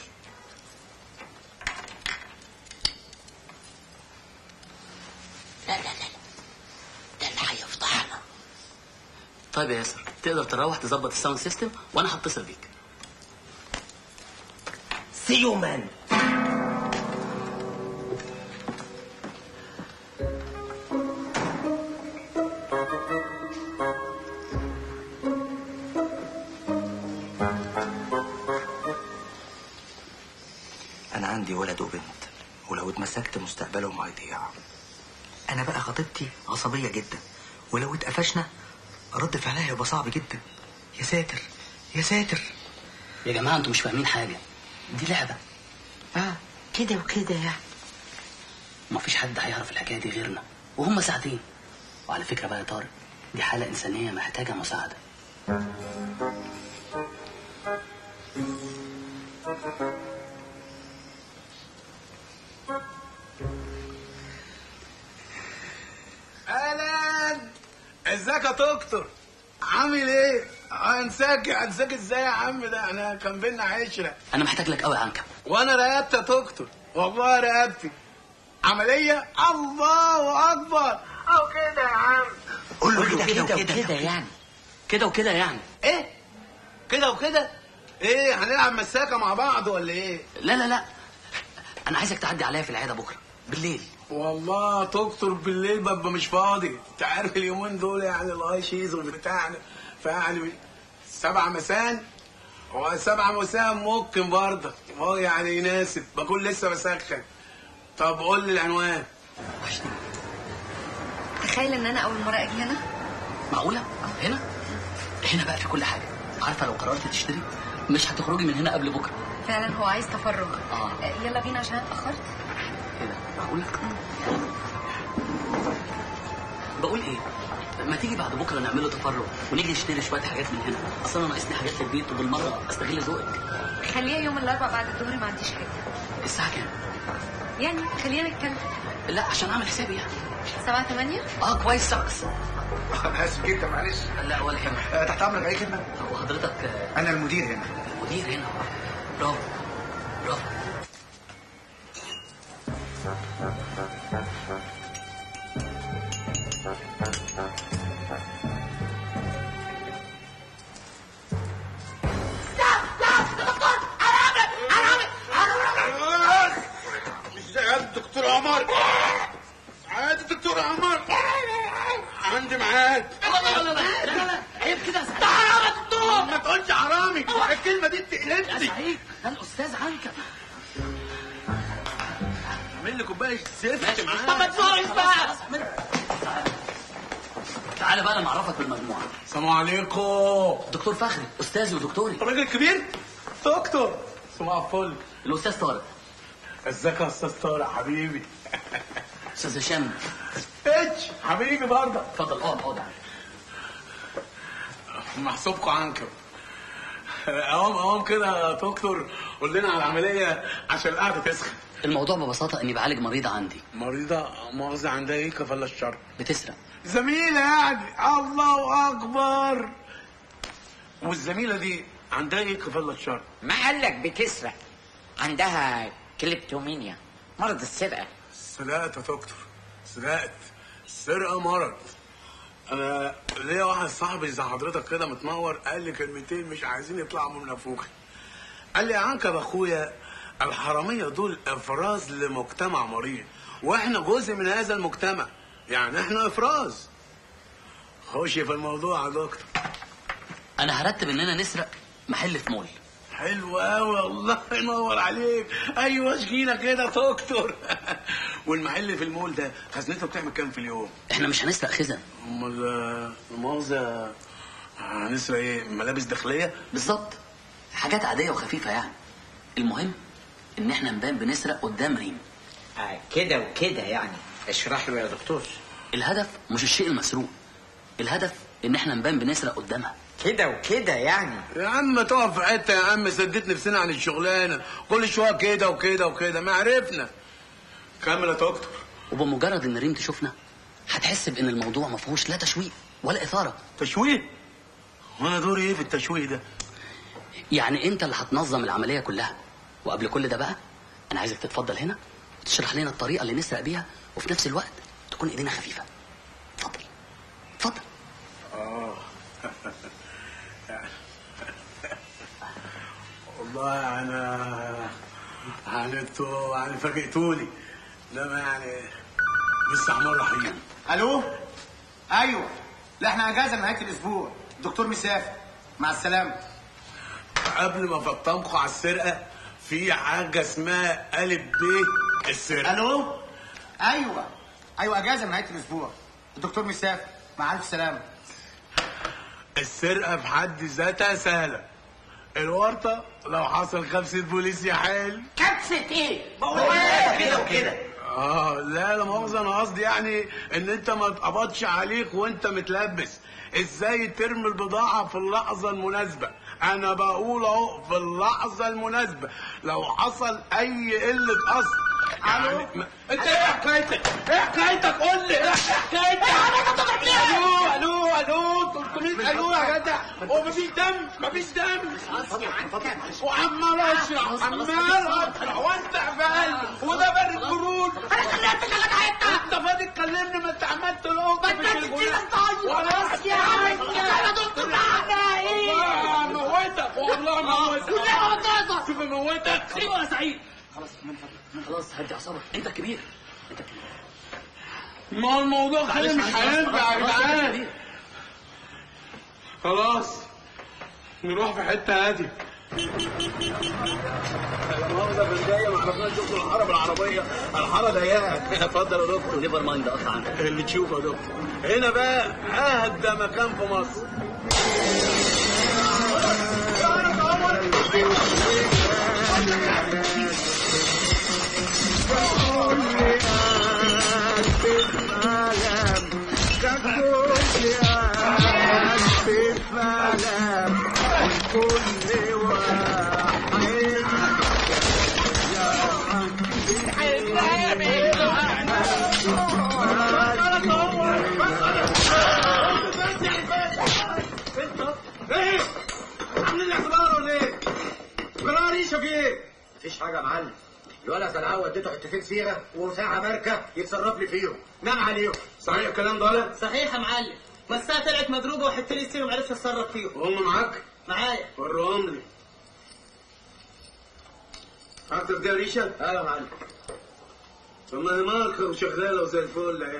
لا لا لا ده اللي هيفضحنا طيب يا ياسر تقدر تروح تظبط الساوند سيستم وانا هتصل بيك سي يو مان انا عندي ولد وبنت ولو اتمسكت مستقبلهم هيضيع انا بقى خطيبتي عصبيه جدا ولو اتقفشنا رد فعلها هيبقى صعب جدا يا ساتر يا ساتر يا جماعه انتوا مش فاهمين حاجه دي لعبه اه كده وكده يعني ومفيش حد هيعرف الحكايه دي غيرنا وهم ساعتين وعلى فكره بقى يا طارق دي حاله انسانيه محتاجه مساعده اهلا ازيك يا دكتور عامل ايه؟ انساك انساك ازاي يا عم ده احنا كان بينا عشره انا محتاج لك قوي يا عنكب وانا رقبت يا دكتور والله رقبتي عمليه الله اكبر او كده يا عم قول له كده وكده وكده يعني كده وكده يعني ايه كده وكده ايه هنلعب مساكه مع بعض ولا ايه لا لا لا انا عايزك تعدي عليا في العياده بكره بالليل والله دكتور بالليل ببقى مش فاضي انت عارف اليومين دول يعني الهاي سيزون بتاعنا فيعني سبعة مساء هو سبعة مساء ممكن برضه هو يعني يناسب بكون لسه بسخن طب قول لي العنوان تخيل ان انا اول مره اجي هنا معقوله هنا هنا بقى في كل حاجه عارفه لو قررت تشتري مش هتخرجي من هنا قبل بكره فعلا هو عايز تفرغ اه يلا بينا عشان اتاخرت ايه ده معقوله بقول ايه ما تيجي بعد بكره نعمله تفرغ ونيجي نشتري شويه حاجات من هنا اصل انا ناقصني حاجات للبيت وبالمره استغل ذوقك خليها يوم الاربعاء بعد الظهر ما عنديش حاجه الساعه كام يعني خلينا نتكلم لا عشان اعمل حسابي يعني سبعة ثمانية اه كويس سبعة انا اسف جدا معلش لا ولا يهمك آه، تحت امرك اي خدمه هو حضرتك آه، انا المدير هنا مدير هنا برافو برافو ازاي دكتور عمر عادي دكتور عمر عندي ميعاد لا لا لا لا لا عيب كده ده حرام يا دكتور ما تقولش حرامي الكلمه دي بتقلبني سعيد ده الاستاذ عنكر اعمل لي كوبايه زفت معاك طب ما تفوقش بقى تعالى بقى انا معرفك بالمجموعه السلام عليكم دكتور فخري استاذي ودكتوري راجل كبير دكتور صباح الفل الاستاذ طارق ازيك يا استاذ طارق حبيبي استاذ هشام اتش حبيبي برضه اتفضل اقعد اقعد محسوبكم عنكم قوم قوم كده يا دكتور قول لنا على العمليه عشان القعده تسخن الموضوع ببساطه اني بعالج مريضه عندي مريضه مؤاخذه عندها ايه كفل الشر بتسرق زميله يعني الله اكبر والزميله دي عندها ايه كفل الشر ما قالك بتسرق عندها كليبتومينيا مرض السرقة سرقت يا دكتور سرقت السرقه مرض انا ليا واحد صاحبي زي حضرتك كده متنور قال لي كلمتين مش عايزين يطلعوا من نافوخي قال لي يا عنكب اخويا الحراميه دول افراز لمجتمع مريض واحنا جزء من هذا المجتمع يعني احنا افراز خش في الموضوع يا دكتور انا هرتب اننا نسرق محل في مول حلو قوي الله ينور عليك ايوه شكينا كده يا دكتور والمحل في المول ده خزنته بتعمل كام في اليوم احنا مش هنسرق خزن امال آه، المؤاخذه هنسرق ايه ملابس داخليه بالظبط حاجات عاديه وخفيفه يعني المهم ان احنا نبان بنسرق قدام ريم آه كده وكده يعني اشرح له يا دكتور الهدف مش الشيء المسروق الهدف ان احنا نبان بنسرق قدامها كده وكده يعني يا عم تقف في حته يا عم سدت نفسنا عن الشغلانه كل شويه كده وكده وكده ما عرفنا كمل يا دكتور وبمجرد ان ريم تشوفنا هتحس بان الموضوع ما فيهوش لا تشويق ولا اثاره تشويه وانا دوري ايه في التشويه ده يعني انت اللي هتنظم العمليه كلها وقبل كل ده بقى انا عايزك تتفضل هنا وتشرح لنا الطريقه اللي نسرق بيها وفي نفس الوقت تكون ايدينا خفيفه اتفضل اتفضل اه والله انا يعني انتوا يعني فاجئتوني انما يعني بسم الله الرحمن الرحيم الو ايوه لا احنا اجازه نهايه الاسبوع الدكتور مسافر مع السلامه قبل ما افطمكم على السرقه في حاجه اسمها الف ب السرقه الو ايوه ايوه اجازه نهايه الاسبوع الدكتور مسافر مع الف سلامه السرقه في حد ذاتها سهله الورطه لو حصل خمسة بوليس يا حال كبسة ايه؟ بقول إيه؟ كده وكده اه لا لا مؤاخذه انا قصدي يعني ان انت ما اتقبضش عليك وانت متلبس ازاي ترمي البضاعه في اللحظه المناسبه انا بقول اهو في اللحظه المناسبه لو حصل اي قله قصد يعني ما... انت ايه حكايتك؟ ايه حكايتك؟ قول لي ايه حكايتك؟ الو الو الو 300 الو يا جدع هو مفيش دم مفيش دم وعمال اشرح عمال اشرح وانت قفال وده برد برود انا خليتك على حته انت فاضي تكلمني ما انت عمال تلوك ما انت طيب خلاص يا عم انا دكتور معانا ايه موتك والله موتك والله موتك شوف موتك ايوه يا سعيد خلاص خلاص هدي اعصابك انت الكبير انت الكبير ما هو الموضوع كده معلش، مش معلش، هينفع يا خلاص، خلاص، جدعان خلاص نروح في حته هاديه لا مؤاخذة في البداية ما عرفناش ندخل الحارة بالعربية، الحارة ضيقة. اتفضل يا دكتور. نيفر مايند قطع عنك اللي تشوفه يا دكتور. هنا بقى أهدى مكان في مصر. ايه؟ عاملين لي اعتبار ولا ايه؟ قرار ريشه في ايه؟ مفيش حاجه يا معلم الولد سلعوه اديته حتتين صيغه وساعه ماركه يتصرف لي فيهم نام عليهم صحيح الكلام ده ولا؟ صحيح يا معلم ما الساعه طلعت مضروبه وحط لي السيره ما عرفتش اتصرف فيهم وهم معاك؟ معايا وريهم لي. حاطط ده ريشه؟ ايوه يا معلم طب ما هي ماركه وشغاله وزي الفل اهي.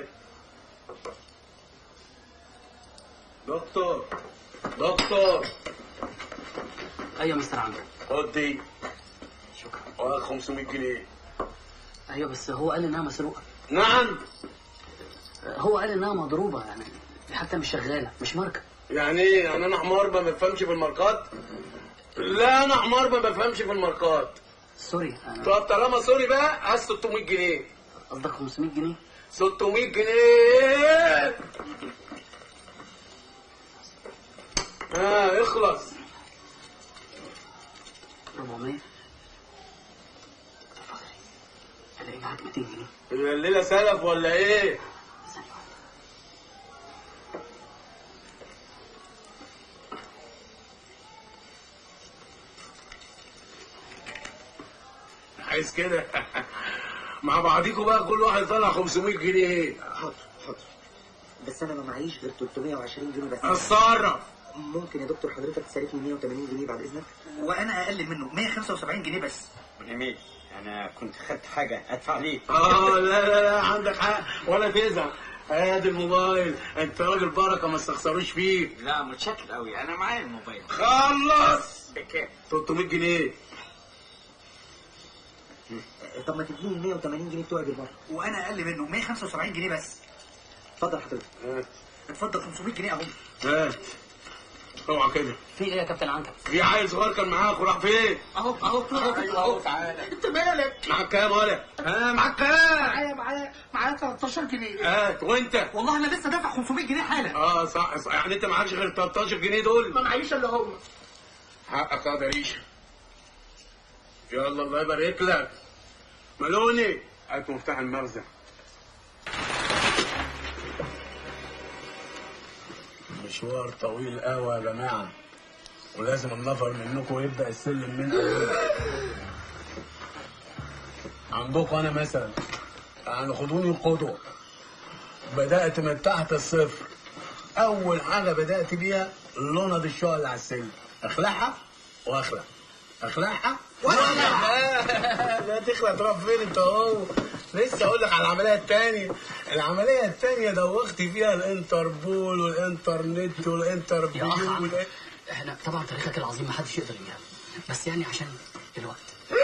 دكتور دكتور ايوه يا مستر عمرو خد دي شكرا وهات 500 جنيه ايوه بس هو قال انها مسروقه نعم هو قال انها مضروبه يعني حتى مش شغاله مش ماركه يعني ايه يعني انا حمار ما بفهمش في الماركات لا انا حمار ما بفهمش في الماركات سوري انا طب طالما سوري بقى هات 600 جنيه قصدك 500 جنيه 600 جنيه ها اخلص 400 الاقي معاك 200 جنيه هي الليله سلف ولا ايه عايز كده مع بعضيكوا بقى كل واحد يطلع 500 جنيه حاضر حاضر بس انا ما معيش غير 320 جنيه بس اتصرف ممكن يا دكتور حضرتك تسالفني 180 جنيه بعد اذنك وانا اقل منه 175 جنيه بس جميل انا كنت خدت حاجه ادفع ليه اه لا لا لا عندك حق ولا تزعل ادي الموبايل انت راجل بركه ما استخسروش فيك لا متشكر قوي انا معايا الموبايل خلص بكام 300 جنيه طب ما تديني 180 جنيه بتوعي بالمره وانا اقل منه 175 جنيه بس اتفضل حضرتك اتفضل 500 جنيه اهو ها اوعى كده في ايه يا كابتن عنتر في عيل صغير كان معاك وراح فين؟ اهو اهو اهو اهو تعالى انت مالك؟ معاك كام ولا؟ ها معاك كام؟ معايا معايا معايا 13 جنيه هات وانت؟ والله انا لسه دافع 500 جنيه حالا اه صح صح يعني انت معكش غير 13 جنيه دول؟ ما معيش الا هم حقك يا دريشه يلا الله يبارك لك ملوني هات مفتاح المخزن مشوار طويل قوي يا جماعه ولازم النفر منكم يبدا السلم من اوله عندكم انا مثلا يعني خدوني القدوه بدات من تحت الصفر اول حاجه بدات بيها لوند الشقه اللي على السلم اخلعها واخلع اخلعها واخلع لا تخلع تروح فين انت اهو لسه اقول لك على العمليه الثانيه العمليه الثانيه دوختي فيها الانتربول والانترنت والانترفيو يا أخ عمرو، وال- احنا طبعا تاريخك العظيم ما حدش يقدر ينهيه بس يعني عشان الوقت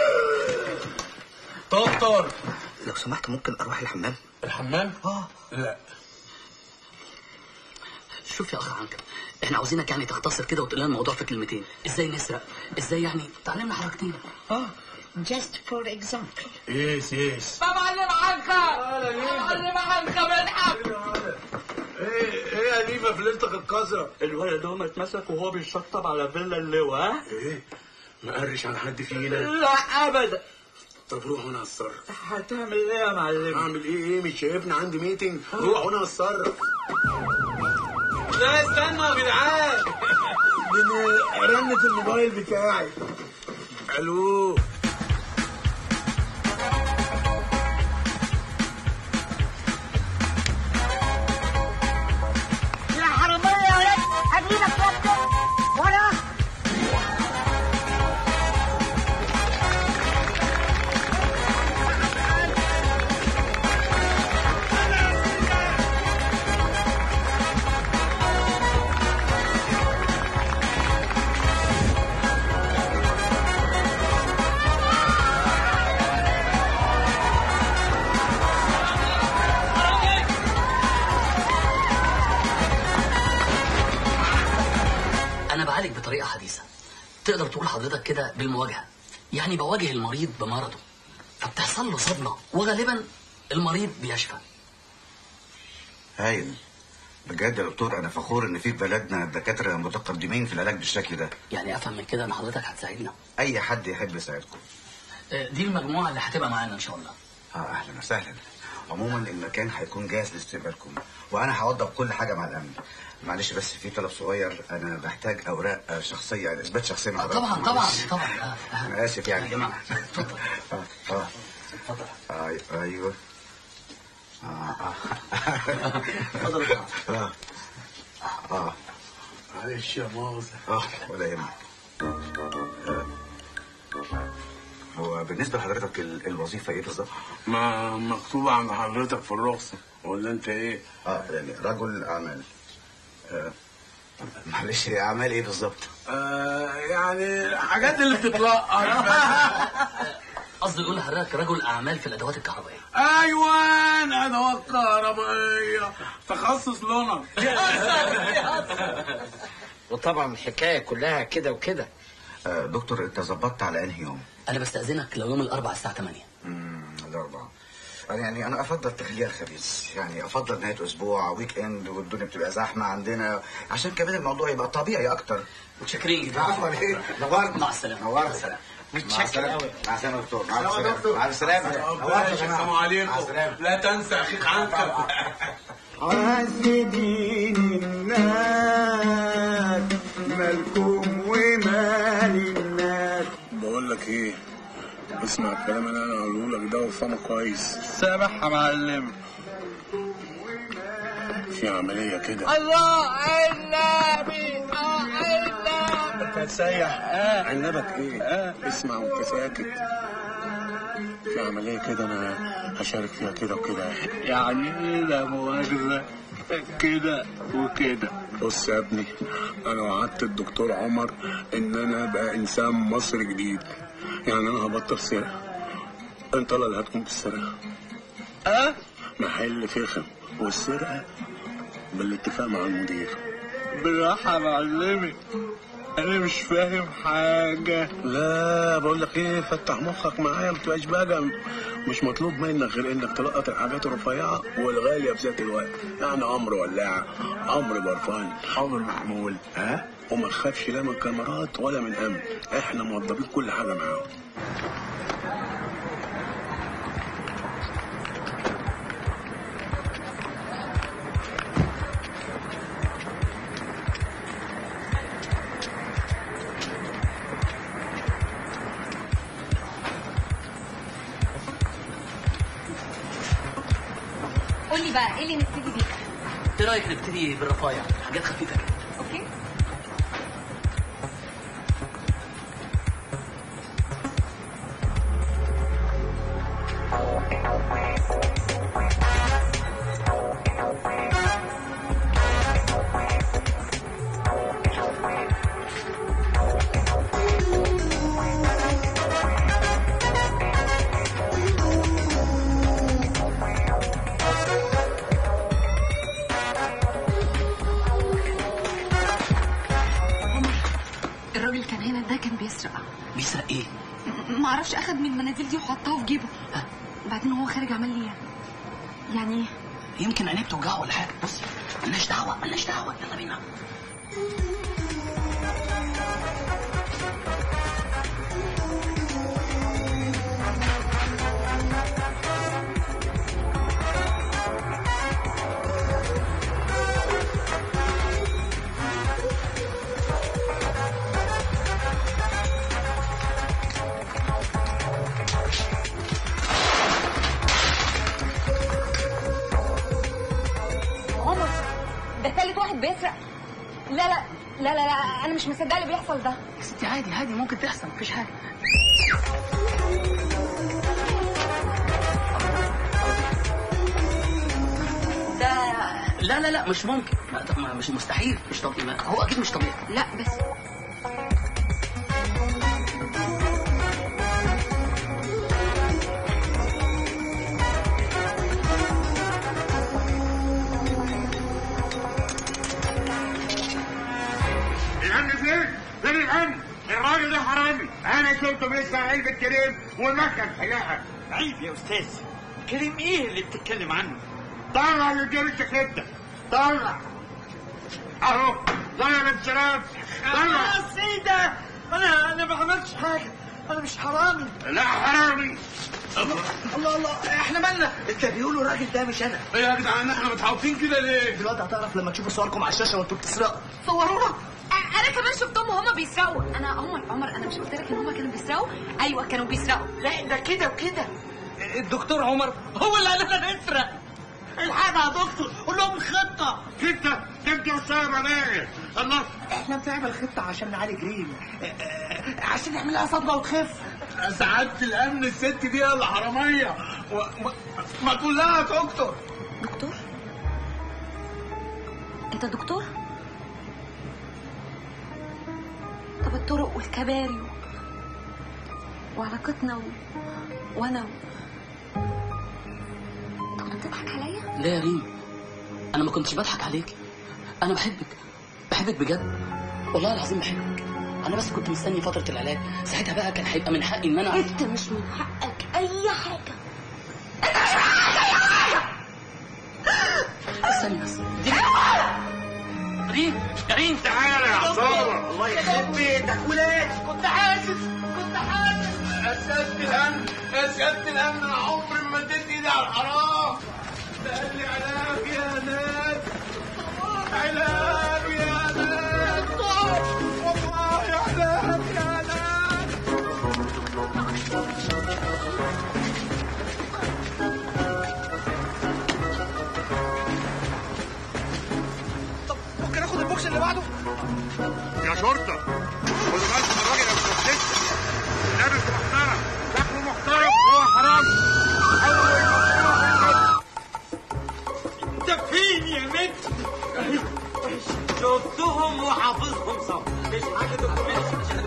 دكتور لو سمحت ممكن اروح الحمام الحمام؟ اه لا شوف يا اخ عنتر احنا عاوزينك يعني تختصر كده وتقول لنا الموضوع في كلمتين ازاي نسرق ازاي يعني تعلمنا حركتين اه just for example يس يس معلم عنخة معلم عنخة بنحب ايه ايه يا ليفا في ليلتك القذرة الولد ده ما اتمسك وهو بيشطب على فيلا اللواء ها؟ ايه مقرش على حد فينا لا ابدا طب روح وانا هتصرف هتعمل ايه يا معلم اعمل ايه ايه مش شايفني عندي ميتنج روح وانا هتصرف لا استنوا يا جدعان دي رنة الموبايل بتاعي الو يا حرامية يا ولاد هجيبك وقت ولا طريقه حديثه تقدر تقول حضرتك كده بالمواجهه يعني بواجه المريض بمرضه فبتحصل له صدمه وغالبا المريض بيشفى هايل بجد يا دكتور انا فخور ان في في بلدنا دكاتره متقدمين في العلاج بالشكل ده يعني افهم من كده ان حضرتك هتساعدنا اي حد يحب يساعدكم آه، دي المجموعه اللي هتبقى معانا ان شاء الله اه اهلا وسهلا عموما المكان هيكون جاهز لاستقبالكم وانا هوضب كل حاجه مع الامن معلش بس في طلب صغير انا بحتاج اوراق آه، شخصيه يعني اثبات شخصيه من حضراتكم. طبعا طبعا معلش. طبعا آه، آه. انا اسف يعني يا جماعه اتفضل اه اه آه، ايوه اه اه اتفضل يا اه اه معلش يا مؤاخذة اه ولا يهمك آه. هو بالنسبه لحضرتك ال- الوظيفه ايه بالظبط؟ ما مكتوب عند حضرتك في الرخصة ولا انت ايه؟ اه يعني رجل اعمال آه. معلش هي اعمال ايه بالظبط؟ آه يعني الحاجات اللي بتتلقط قصدي يقول لحضرتك رجل اعمال في الادوات الكهربائيه ايوه ادوات كهربائيه تخصص لونر وطبعا الحكايه كلها كده وكده آه دكتور انت ظبطت على انهي يوم؟ انا بستاذنك لو يوم الاربعاء الساعه 8 امم الاربعاء أنا يعني انا افضل تخليها الخميس يعني افضل نهايه اسبوع ويك اند والدنيا بتبقى زحمه عندنا عشان كمان الموضوع يبقى طبيعي اكتر متشكرين جدا عفوا عليك نورنا مع السلامه نورنا مع متشكر السلامه أوي. مع السلامه يا دكتور مع السلام السلامه دكتور. مع السلامه نورنا يا باشا جماعة. السلام مع عليكم السلامه لا تنسى اخيك عنك عذبين الناس مالكم ومال الناس بقول لك ايه اسمع الكلام اللي انا هقوله لك ده وافهمه كويس سامح يا معلم في عمليه كده الله علامي اه علامي انت سايح عنبك ايه اسمع وانت ساكت في عمليه كده انا هشارك فيها كده وكده يعني ايه لا مؤاخذه كده وكده بص يا ابني انا وعدت الدكتور عمر ان انا ابقى انسان مصري جديد يعني انا هبطل سرقه انت اللي هتكون في السرقه اه محل فخم والسرقه بالاتفاق مع المدير بالراحه يا معلمي انا مش فاهم حاجه لا بقول لك ايه فتح مخك معايا ما تبقاش بقى مش مطلوب منك غير انك تلقط الحاجات الرفيعه والغاليه في ذات الوقت يعني امر ولاعه امر برفان امر محمول ها وما تخافش لا من كاميرات ولا من امن احنا موضبين كل حاجه معاهم قول لي بقى ايه اللي نبتدي بيه ايه رايك نبتدي بالرفايع حاجات خفيفه كده اوكي الراجل كان هنا ده كان بيسرق بيسرق ايه م- ما اعرفش اخد من المناديل دي وحطها في جيبه وبعدين هو خارج عمل لي يعني يمكن عينيه بتوجعه ولا حاجه بص ملناش دعوه ملناش دعوه يلا بينا عمر ده تالت واحد بيسرق لا لا لا لا لا انا مش مصدقه اللي بيحصل ده يا ستي عادي عادي ممكن تحصل مفيش حاجه ده لا لا لا مش ممكن ما ما- مش مستحيل مش طبيعي ما- هو اكيد مش طبيعي لا بس الامن فين؟ فين انا الراجل ده حرامي انا شفته بيسرق علبه كريم ومكن حلاقه عيب يا استاذ كريم ايه اللي بتتكلم عنه طلع اللي جاب الشكلة طلع اهو ضرب الشراب طلع خلاص ايه ده انا انا ما عملتش حاجه انا مش حرامي لا حرامي الله الله احنا مالنا انت بيقولوا الراجل ده مش انا ايه يا جدعان احنا متحوطين كده ليه؟ دلوقتي هتعرف لما تشوفوا صوركم على الشاشه وانتوا بتسرقوا صورونا انا كمان شفتهم وهما بيسرقوا انا عمر عمر انا مش قلت لك ان هما كانوا بيسرقوا ايوه كانوا بيسرقوا لا ده كده وكده الدكتور عمر هو اللي قال لنا نسرق الحقنا يا دكتور قول لهم خطه خطه تبدا صعبه ليه؟ الله احنا بنعمل خطه عشان نعالج ريم اه، اه، عشان نعملها صدمه وتخف سعادة الأمن الست دي اللي حرامية و... ما... ما تقول لها يا دكتور دكتور انت دكتور طب الطرق والكباري و... وعلاقتنا و... وانا و... طب انت بتضحك عليا لا يا ريم انا ما كنتش بضحك عليك انا بحبك بحبك بجد والله العظيم بحبك انا بس كنت مستني فتره العلاج ساعتها بقى كان هيبقى من حقي ان انا انت مش من حقك اي حاجه استني بس ريم يا ريم تعالى يا عصابه الله يخرب بيتك ولاد كنت حاسس كنت حاسس يا سيادة الأمن يا سيادة الأمن أنا عمري ما اديت إيدي على الحرام ده قال لي علاج يا ناس علاج يا ناس والله علاج يا ناس طب ممكن اخد البوكس اللي بعده يا شرطه خدوا بالكم من الراجل ابو كفتة لابس محترم دخله محترم وهو حرام اول ما انت فين يا بنت شفتهم وحافظهم صح مش حاجه دوكيومنت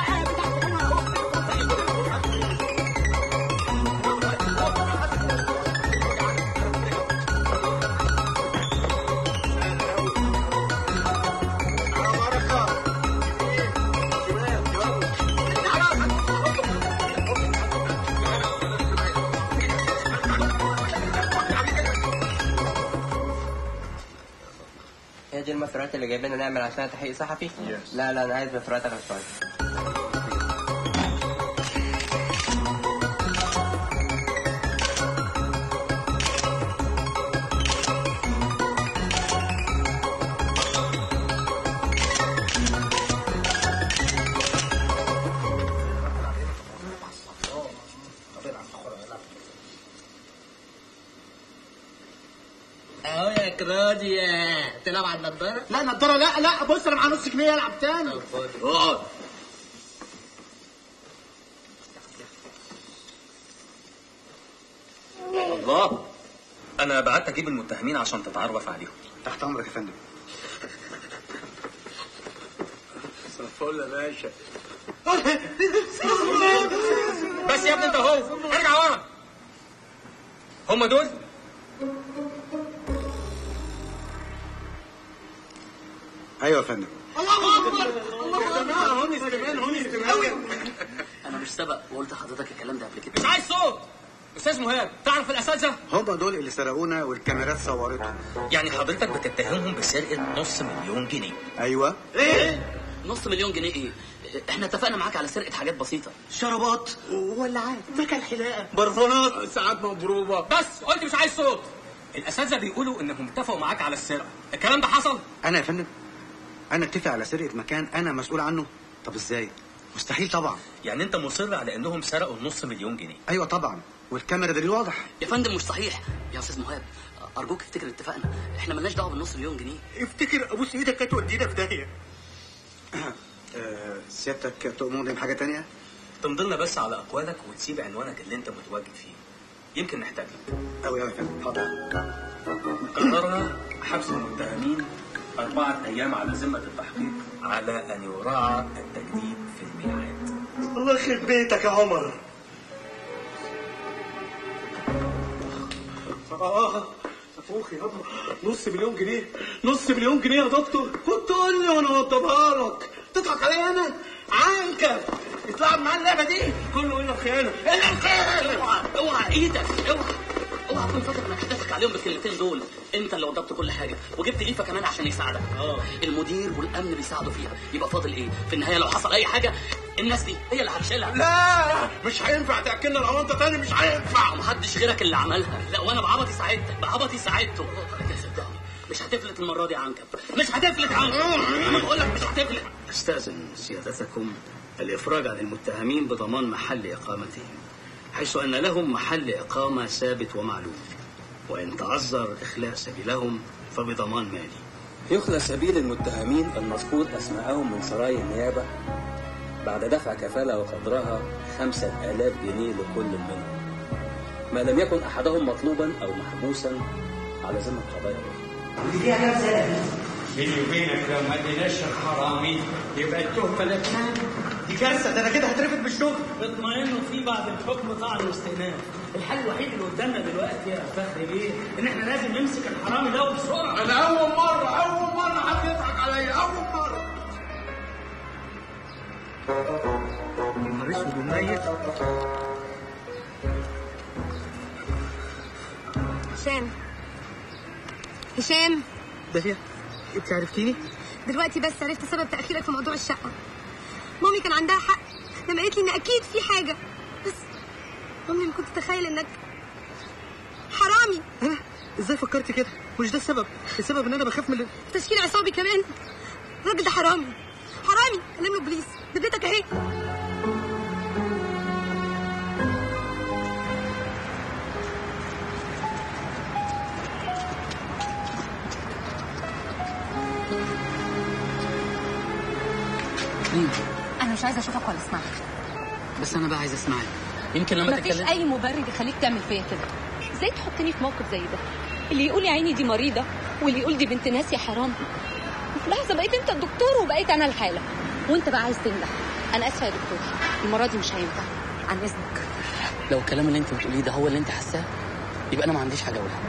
هي دي المسارات اللي جايبيننا نعمل عشان تحقيق صحفي؟ لا لا انا عايز مسارات اغلى شويه اهو يا كراديا تلعب على النضاره؟ لا نضاره لا لا بص انا معايا نص جنيه العب تاني اقعد الله انا بعت اجيب المتهمين عشان تتعرف عليهم تحت امرك يا فندم الفل يا باشا بس يا ابني انت اهو ارجع ورا هم دول ايوه يا فندم الله اكبر الله اكبر هونس كمان هونس كمان انا مش سبق وقلت لحضرتك الكلام ده قبل كده مش عايز صوت استاذ مهاب تعرف الاساتذه هم دول اللي سرقونا والكاميرات صورتهم يعني حضرتك بتتهمهم بسرقه نص مليون جنيه ايوه ايه نص مليون جنيه ايه احنا اتفقنا معاك على سرقه حاجات بسيطه شرابات ولعات مكان حلاقه برفانات ساعات مضروبه بس قلت مش عايز صوت الاساتذه بيقولوا انهم اتفقوا معاك على السرقه الكلام ده حصل انا يا فندم انا اتفق على سرقه مكان انا مسؤول عنه طب ازاي مستحيل طبعا يعني انت مصر على انهم سرقوا النص مليون جنيه ايوه طبعا والكاميرا دليل واضح يا فندم مش صحيح يا استاذ مهاب ارجوك افتكر اتفقنا احنا ملناش دعوه بالنص مليون جنيه افتكر ابوس ايدك هتودينا في داهيه سيادتك تؤمرني بحاجه تانية تمضي لنا بس على اقوالك وتسيب عنوانك اللي انت متواجد فيه يمكن نحتاج لك قوي قوي يا فندم حاضر قررنا حبس المتهمين أربعة أيام على ذمة التحقيق على أن يراعى التجديد في الميعاد الله يخرب بيتك يا عمر اه افوخ يابا نص مليون جنيه نص مليون جنيه يا دكتور كنت قول لي وانا اوضبها لك تضحك عليا انا عنكب اتلعب معاه اللعبه دي كله الا الخيانه الا الخيانه اوعى اوعى ايدك اوعى اوعى تكون فاكر انك هتضحك عليهم بالكلمتين دول انت اللي وضبت كل حاجه وجبت ليفا كمان عشان يساعدك اه المدير والامن بيساعدوا فيها يبقى فاضل ايه في النهايه لو حصل اي حاجه الناس دي هي اللي هتشيلها لا مش هينفع تاكلنا الاونطه تاني مش هينفع محدش غيرك اللي عملها لا وانا بعبطي ساعدتك بعبطي ساعدته لكن صدقني مش هتفلت المره دي عنكب مش هتفلت عنكب انا بقول لك مش هتفلت استاذن سيادتكم الافراج عن المتهمين بضمان محل اقامتهم حيث ان لهم محل اقامه ثابت ومعلوم وان تعذر اخلاء سبيلهم فبضمان مالي يخلى سبيل المتهمين المذكور أسماءهم من سرايا النيابة بعد دفع كفالة وقدرها خمسة آلاف جنيه لكل منهم ما لم يكن أحدهم مطلوبا أو محبوسا على ذمة قضايا أخرى دي فيها كام سنه دي؟ بيني وبينك لو ما اديناش الحرامي يبقى التهمه لبنان دي كارثه ده انا كده هترفد بالشغل اطمئنوا في بعد الحكم طعن واستئناف الحل الوحيد اللي قدامنا دلوقتي يا فخري بيه ان احنا لازم نمسك الحرامي ده وبسرعه انا اول مره اول مره حد يضحك عليا اول مره نهار اسود ومنيل هشام هشام داليا انت عرفتيني؟ دلوقتي بس عرفت سبب تأخيرك في موضوع الشقة مامي كان عندها حق لما قالت لي ان اكيد في حاجة بس عمري ما كنت اتخيل انك حرامي انا ازاي فكرت كده؟ مش ده السبب السبب ان انا بخاف من تشكيل عصابي كمان الراجل ده حرامي حرامي كلم له بوليس بديتك اهي مين انا مش عايزه اشوفك ولا اسمعك بس انا بقى عايز اسمعك يمكن لما مفيش تتكلم اي مبرر يخليك تعمل فيا كده ازاي تحطني في موقف زي ده اللي يقول يا عيني دي مريضه واللي يقول دي بنت ناس يا حرام وفي لحظه بقيت انت الدكتور وبقيت انا الحاله وانت بقى عايز تنجح انا اسفه يا دكتور المره دي مش هينفع عن اذنك لو الكلام اللي انت بتقوليه ده هو اللي انت حاساه يبقى انا ما عنديش حاجه اقولها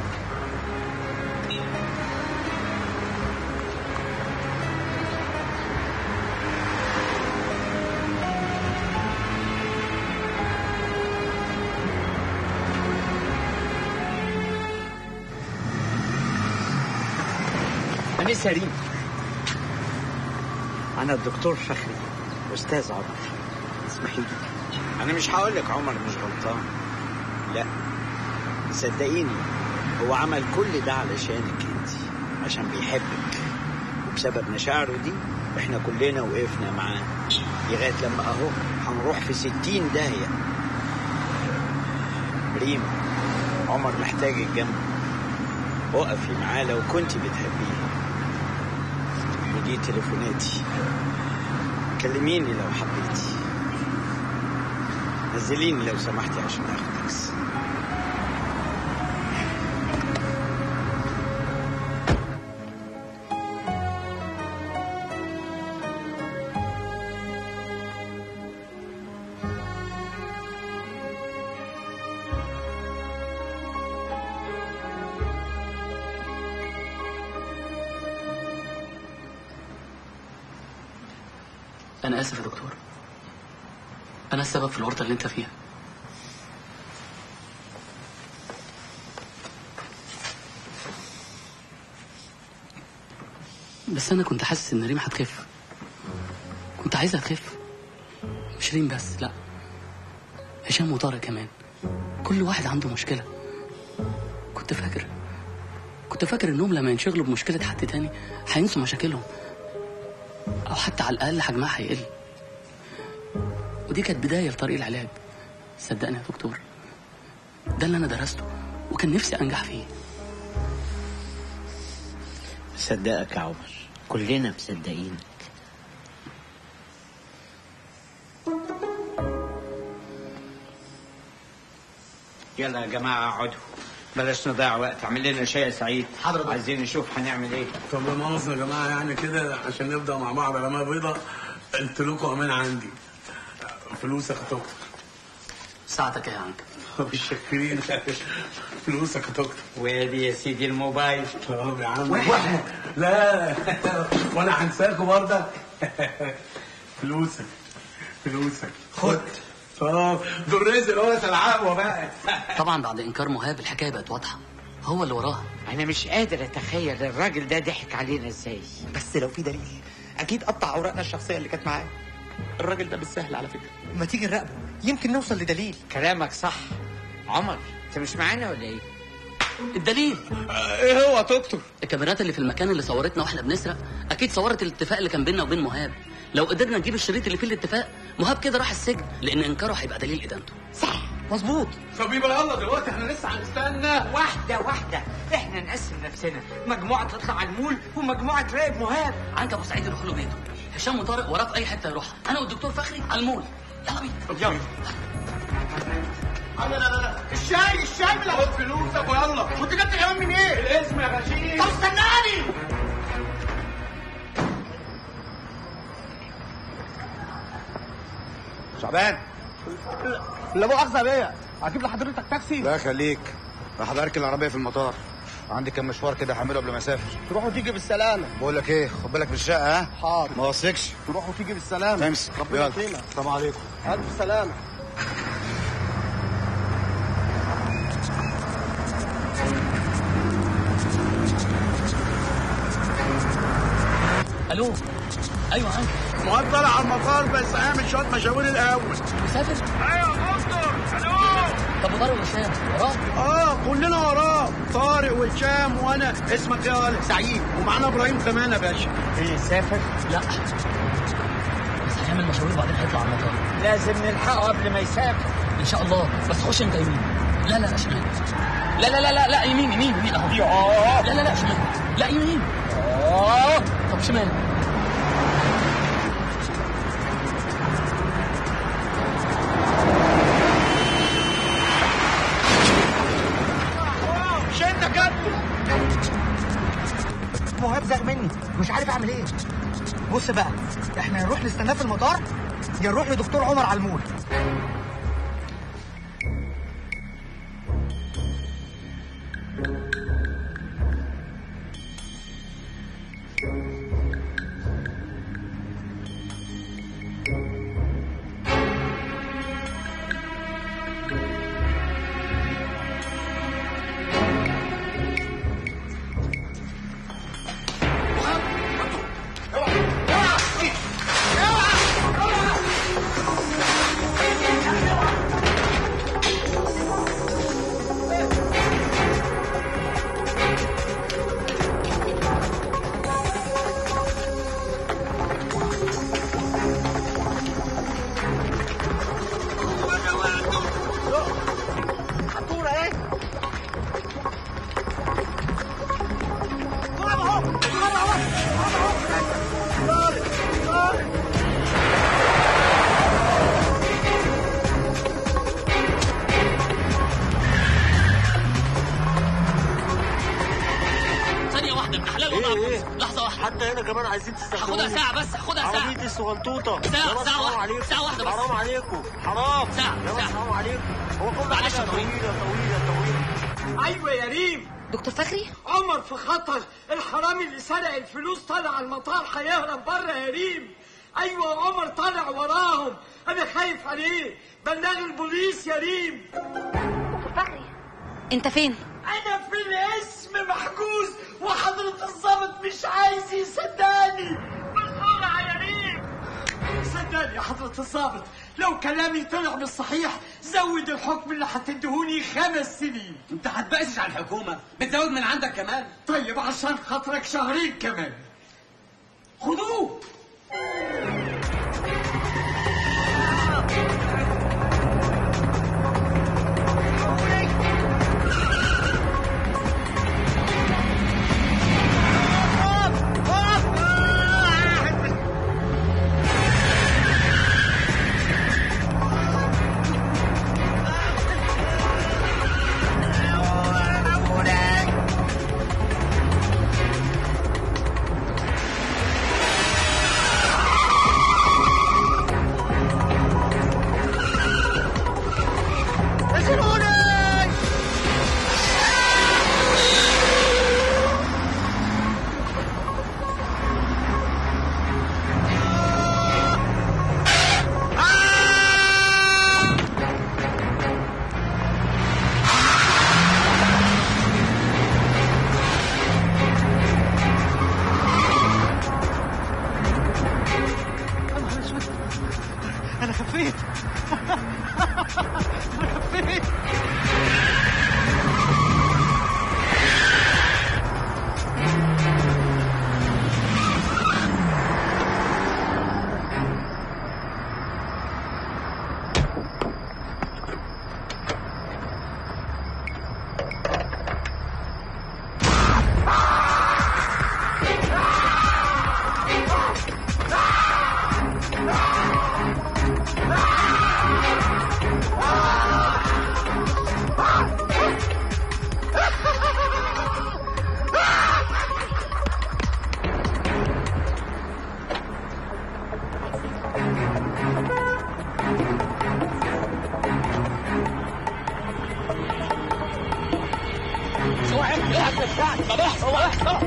أنيس ريم أنا الدكتور فخري أستاذ عمر اسمحي لي انا مش هقول لك عمر مش غلطان لا صدقيني هو عمل كل ده علشانك انت عشان بيحبك وبسبب مشاعره دي احنا كلنا وقفنا معاه لغايه لما اهو هنروح في ستين داهيه ريم عمر محتاجك جنبه وقفي معاه لو كنت بتحبيه ودي تليفوناتي كلميني لو حبيتي نزليني لو سمحتي عشان اخد تاكسي انا اسف يا دكتور انا السبب في الورطه اللي انت فيها بس انا كنت حاسس ان ريم هتخف كنت عايزها تخف مش ريم بس لا هشام وطارق كمان كل واحد عنده مشكله كنت فاكر كنت فاكر انهم لما ينشغلوا بمشكله حد تاني هينسوا مشاكلهم او حتى على الاقل حجمها هيقل ودي كانت بدايه لطريق العلاج صدقني يا دكتور ده اللي انا درسته وكان نفسي انجح فيه صدقك يا عمر كلنا مصدقينك يلا يا جماعة اقعدوا بلاش نضيع وقت اعمل لنا شاي يا سعيد حضرتك عايزين نشوف هنعمل ايه طب لا مؤاخذة يا جماعة يعني كده عشان نبدأ مع بعض على ما بيضة قلت لكم أمان عندي فلوسك يا دكتور ساعتك يا عنك متشكرين فلوسك يا دكتور وادي يا سيدي الموبايل طب يا عم لا وانا هنساكوا برضه فلوسك فلوسك خد اه دول رزق هو العقوه بقى طبعا بعد انكار مهاب الحكايه بقت واضحه هو اللي وراها انا مش قادر اتخيل الراجل ده ضحك علينا ازاي بس لو في دليل اكيد قطع اوراقنا الشخصيه اللي كانت معاه الراجل ده مش سهل على فكره ما تيجي نراقبه يمكن نوصل لدليل كلامك صح عمر انت مش معانا ولا ايه الدليل ايه هو يا دكتور الكاميرات اللي في المكان اللي صورتنا واحنا بنسرق اكيد صورت الاتفاق اللي كان بيننا وبين مهاب لو قدرنا نجيب الشريط اللي فيه الاتفاق مهاب كده راح السجن لان انكاره هيبقى دليل ادانته مظبوط طب يبقى يلا دلوقتي احنا لسه هنستنى واحده واحده احنا نقسم نفسنا مجموعه تطلع على المول ومجموعه تراقب مهاب عنك ابو سعيد يروح له بيته هشام وطارق وراه في اي حته يروحها انا والدكتور فخري على المول يلا بينا يلا لا لا لا الشاي الشاي من خد فلوسك ويلا كنت جبت كمان من ايه؟ الاسم يا غشيم طب استناني شعبان لا مؤاخذه بيا هجيب لحضرتك تاكسي لا خليك راح اركن العربيه في المطار عندي كام مشوار كده هعمله قبل ما اسافر تروح وتيجي بالسلامه بقول لك ايه خد بالك من الشقه ها حاضر ما وصلكش تروح وتيجي بالسلامه تمسك ربنا يلا يكرمك السلام عليكم الف سلامه الو ايوه عنك مهاب طلع على المطار بس هيعمل شويه مشاوير الاول مسافر ايوه يا دكتور الو طب وطارق وهشام وراه اه كلنا وراه طارق وهشام وانا اسمك ايه يا ولد؟ سعيد ومعانا ابراهيم كمان يا باشا ايه سافر لا بس هيعمل مشاوير وبعدين هيطلع على المطار لازم نلحقه قبل ما يسافر ان شاء الله بس خش انت يمين لا لا لا شمال لا لا لا لا لا يمين يمين يمين اهو لا لا لا شمال لا يمين طب شمال مش انت كابتن مهاب زق مني مش عارف اعمل ايه بص بقى احنا نروح نستناه في المطار يا نروح لدكتور عمر على المول ثانية واحدة ابن حلال وضع ايه لحظة واحدة حتى هنا كمان عايزين تستخدموني هاخدها ساعة بس هاخدها ساعة عربيتي الصغنطوطة ساعة، يا بس ساعة حرام واحدة، عليكم ساعة واحدة بس. حرام عليكم حرام ساعة، يا بس ساعة. حرام عليكم هو كل معلش حاجة يا طويل. طويلة طويلة طويلة ايوه يا ريم دكتور فخري عمر في خطر الحرامي اللي سرق الفلوس طالع على المطار هيهرب بره يا ريم ايوه عمر طالع وراهم انا خايف عليه بلغ البوليس يا ريم انت فين انا في الاسم محجوز وحضرة الضابط مش عايز يصدقني بسرعة يا ريم صدقني يا حضرة الضابط لو كلامي طلع مش صحيح زود الحكم اللي هتدهوني خمس سنين انت هتبقسش على الحكومه بتزود من عندك كمان طيب عشان خاطرك شهرين كمان خدوه انا خفيت انا خفيت واحد واحد بتاعك صباح صباح صباح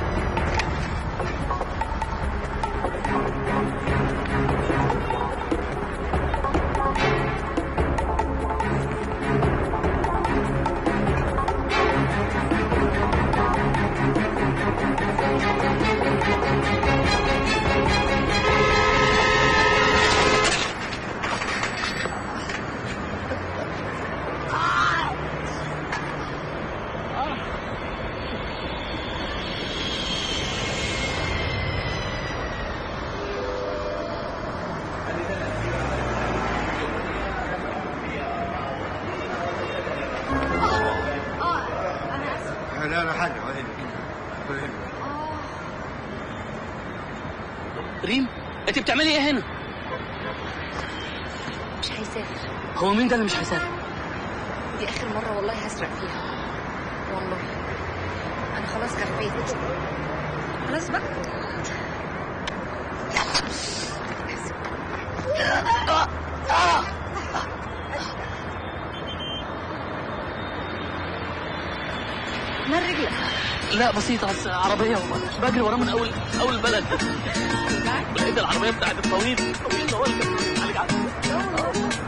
لا لا حاجه ولا يهمك ولا يهمك ريم انت بتعملي ايه هنا مش هيسافر هو مين ده اللي مش هيسافر دي اخر مره والله هسرق فيها والله انا خلاص كفيت خلاص بقى مال رجلك لا بسيطة بس عربية بجري وراه من أول أول البلد لقيت العربية بتاعت الطويل الطويل ده هو اللي كان بيعالج عنه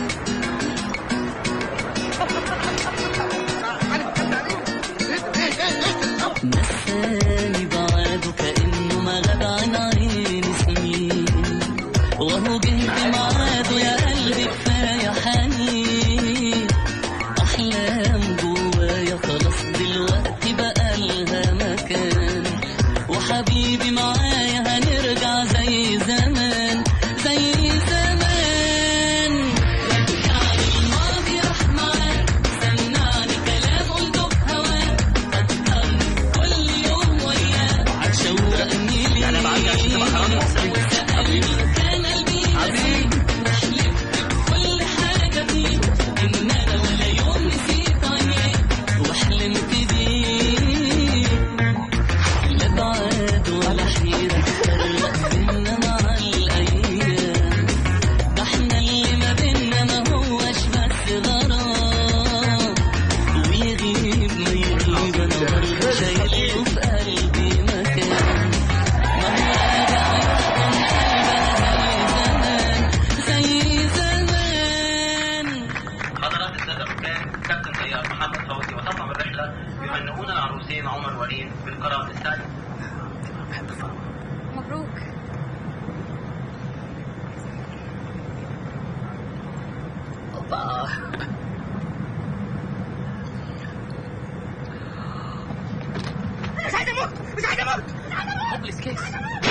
نساني بعاده كأنه ما غاب عن عيني سنين وهو جه بميعاده يا قلبي كفاية حنين أحلام جوايا خلاص دلوقتي بقى لها مكان وحبيبي معايا هنرجع زي زمان زي زمان رجعني الماضي راح معاك سمعني كلام قلته في هواك كل يوم وياك شوقني ليك انا معاك عشان تبقى حرام كان قلبي نسيك وحلفت بكل حاجة فيك إن أنا ولا يوم نسيت عينيك وحلمت بيك لا بعاد ولا حيرة فرق بينا مع الأيام ده احنا اللي ما بينا ما هوش بس غرام ويغيب ما يغيب أنا برضه شايله في قلبي مكان ما هو راجع يحضن قلبنا زي زمان زي زمان حضرات السادة الحكام كابتن طيار محمد فوزي وطاقم الرحلة يهنئون العروسين عمر وليد بالكرم الثاني مبروك اوبا مش عايز اموت مش عايز اموت هوبليس كيس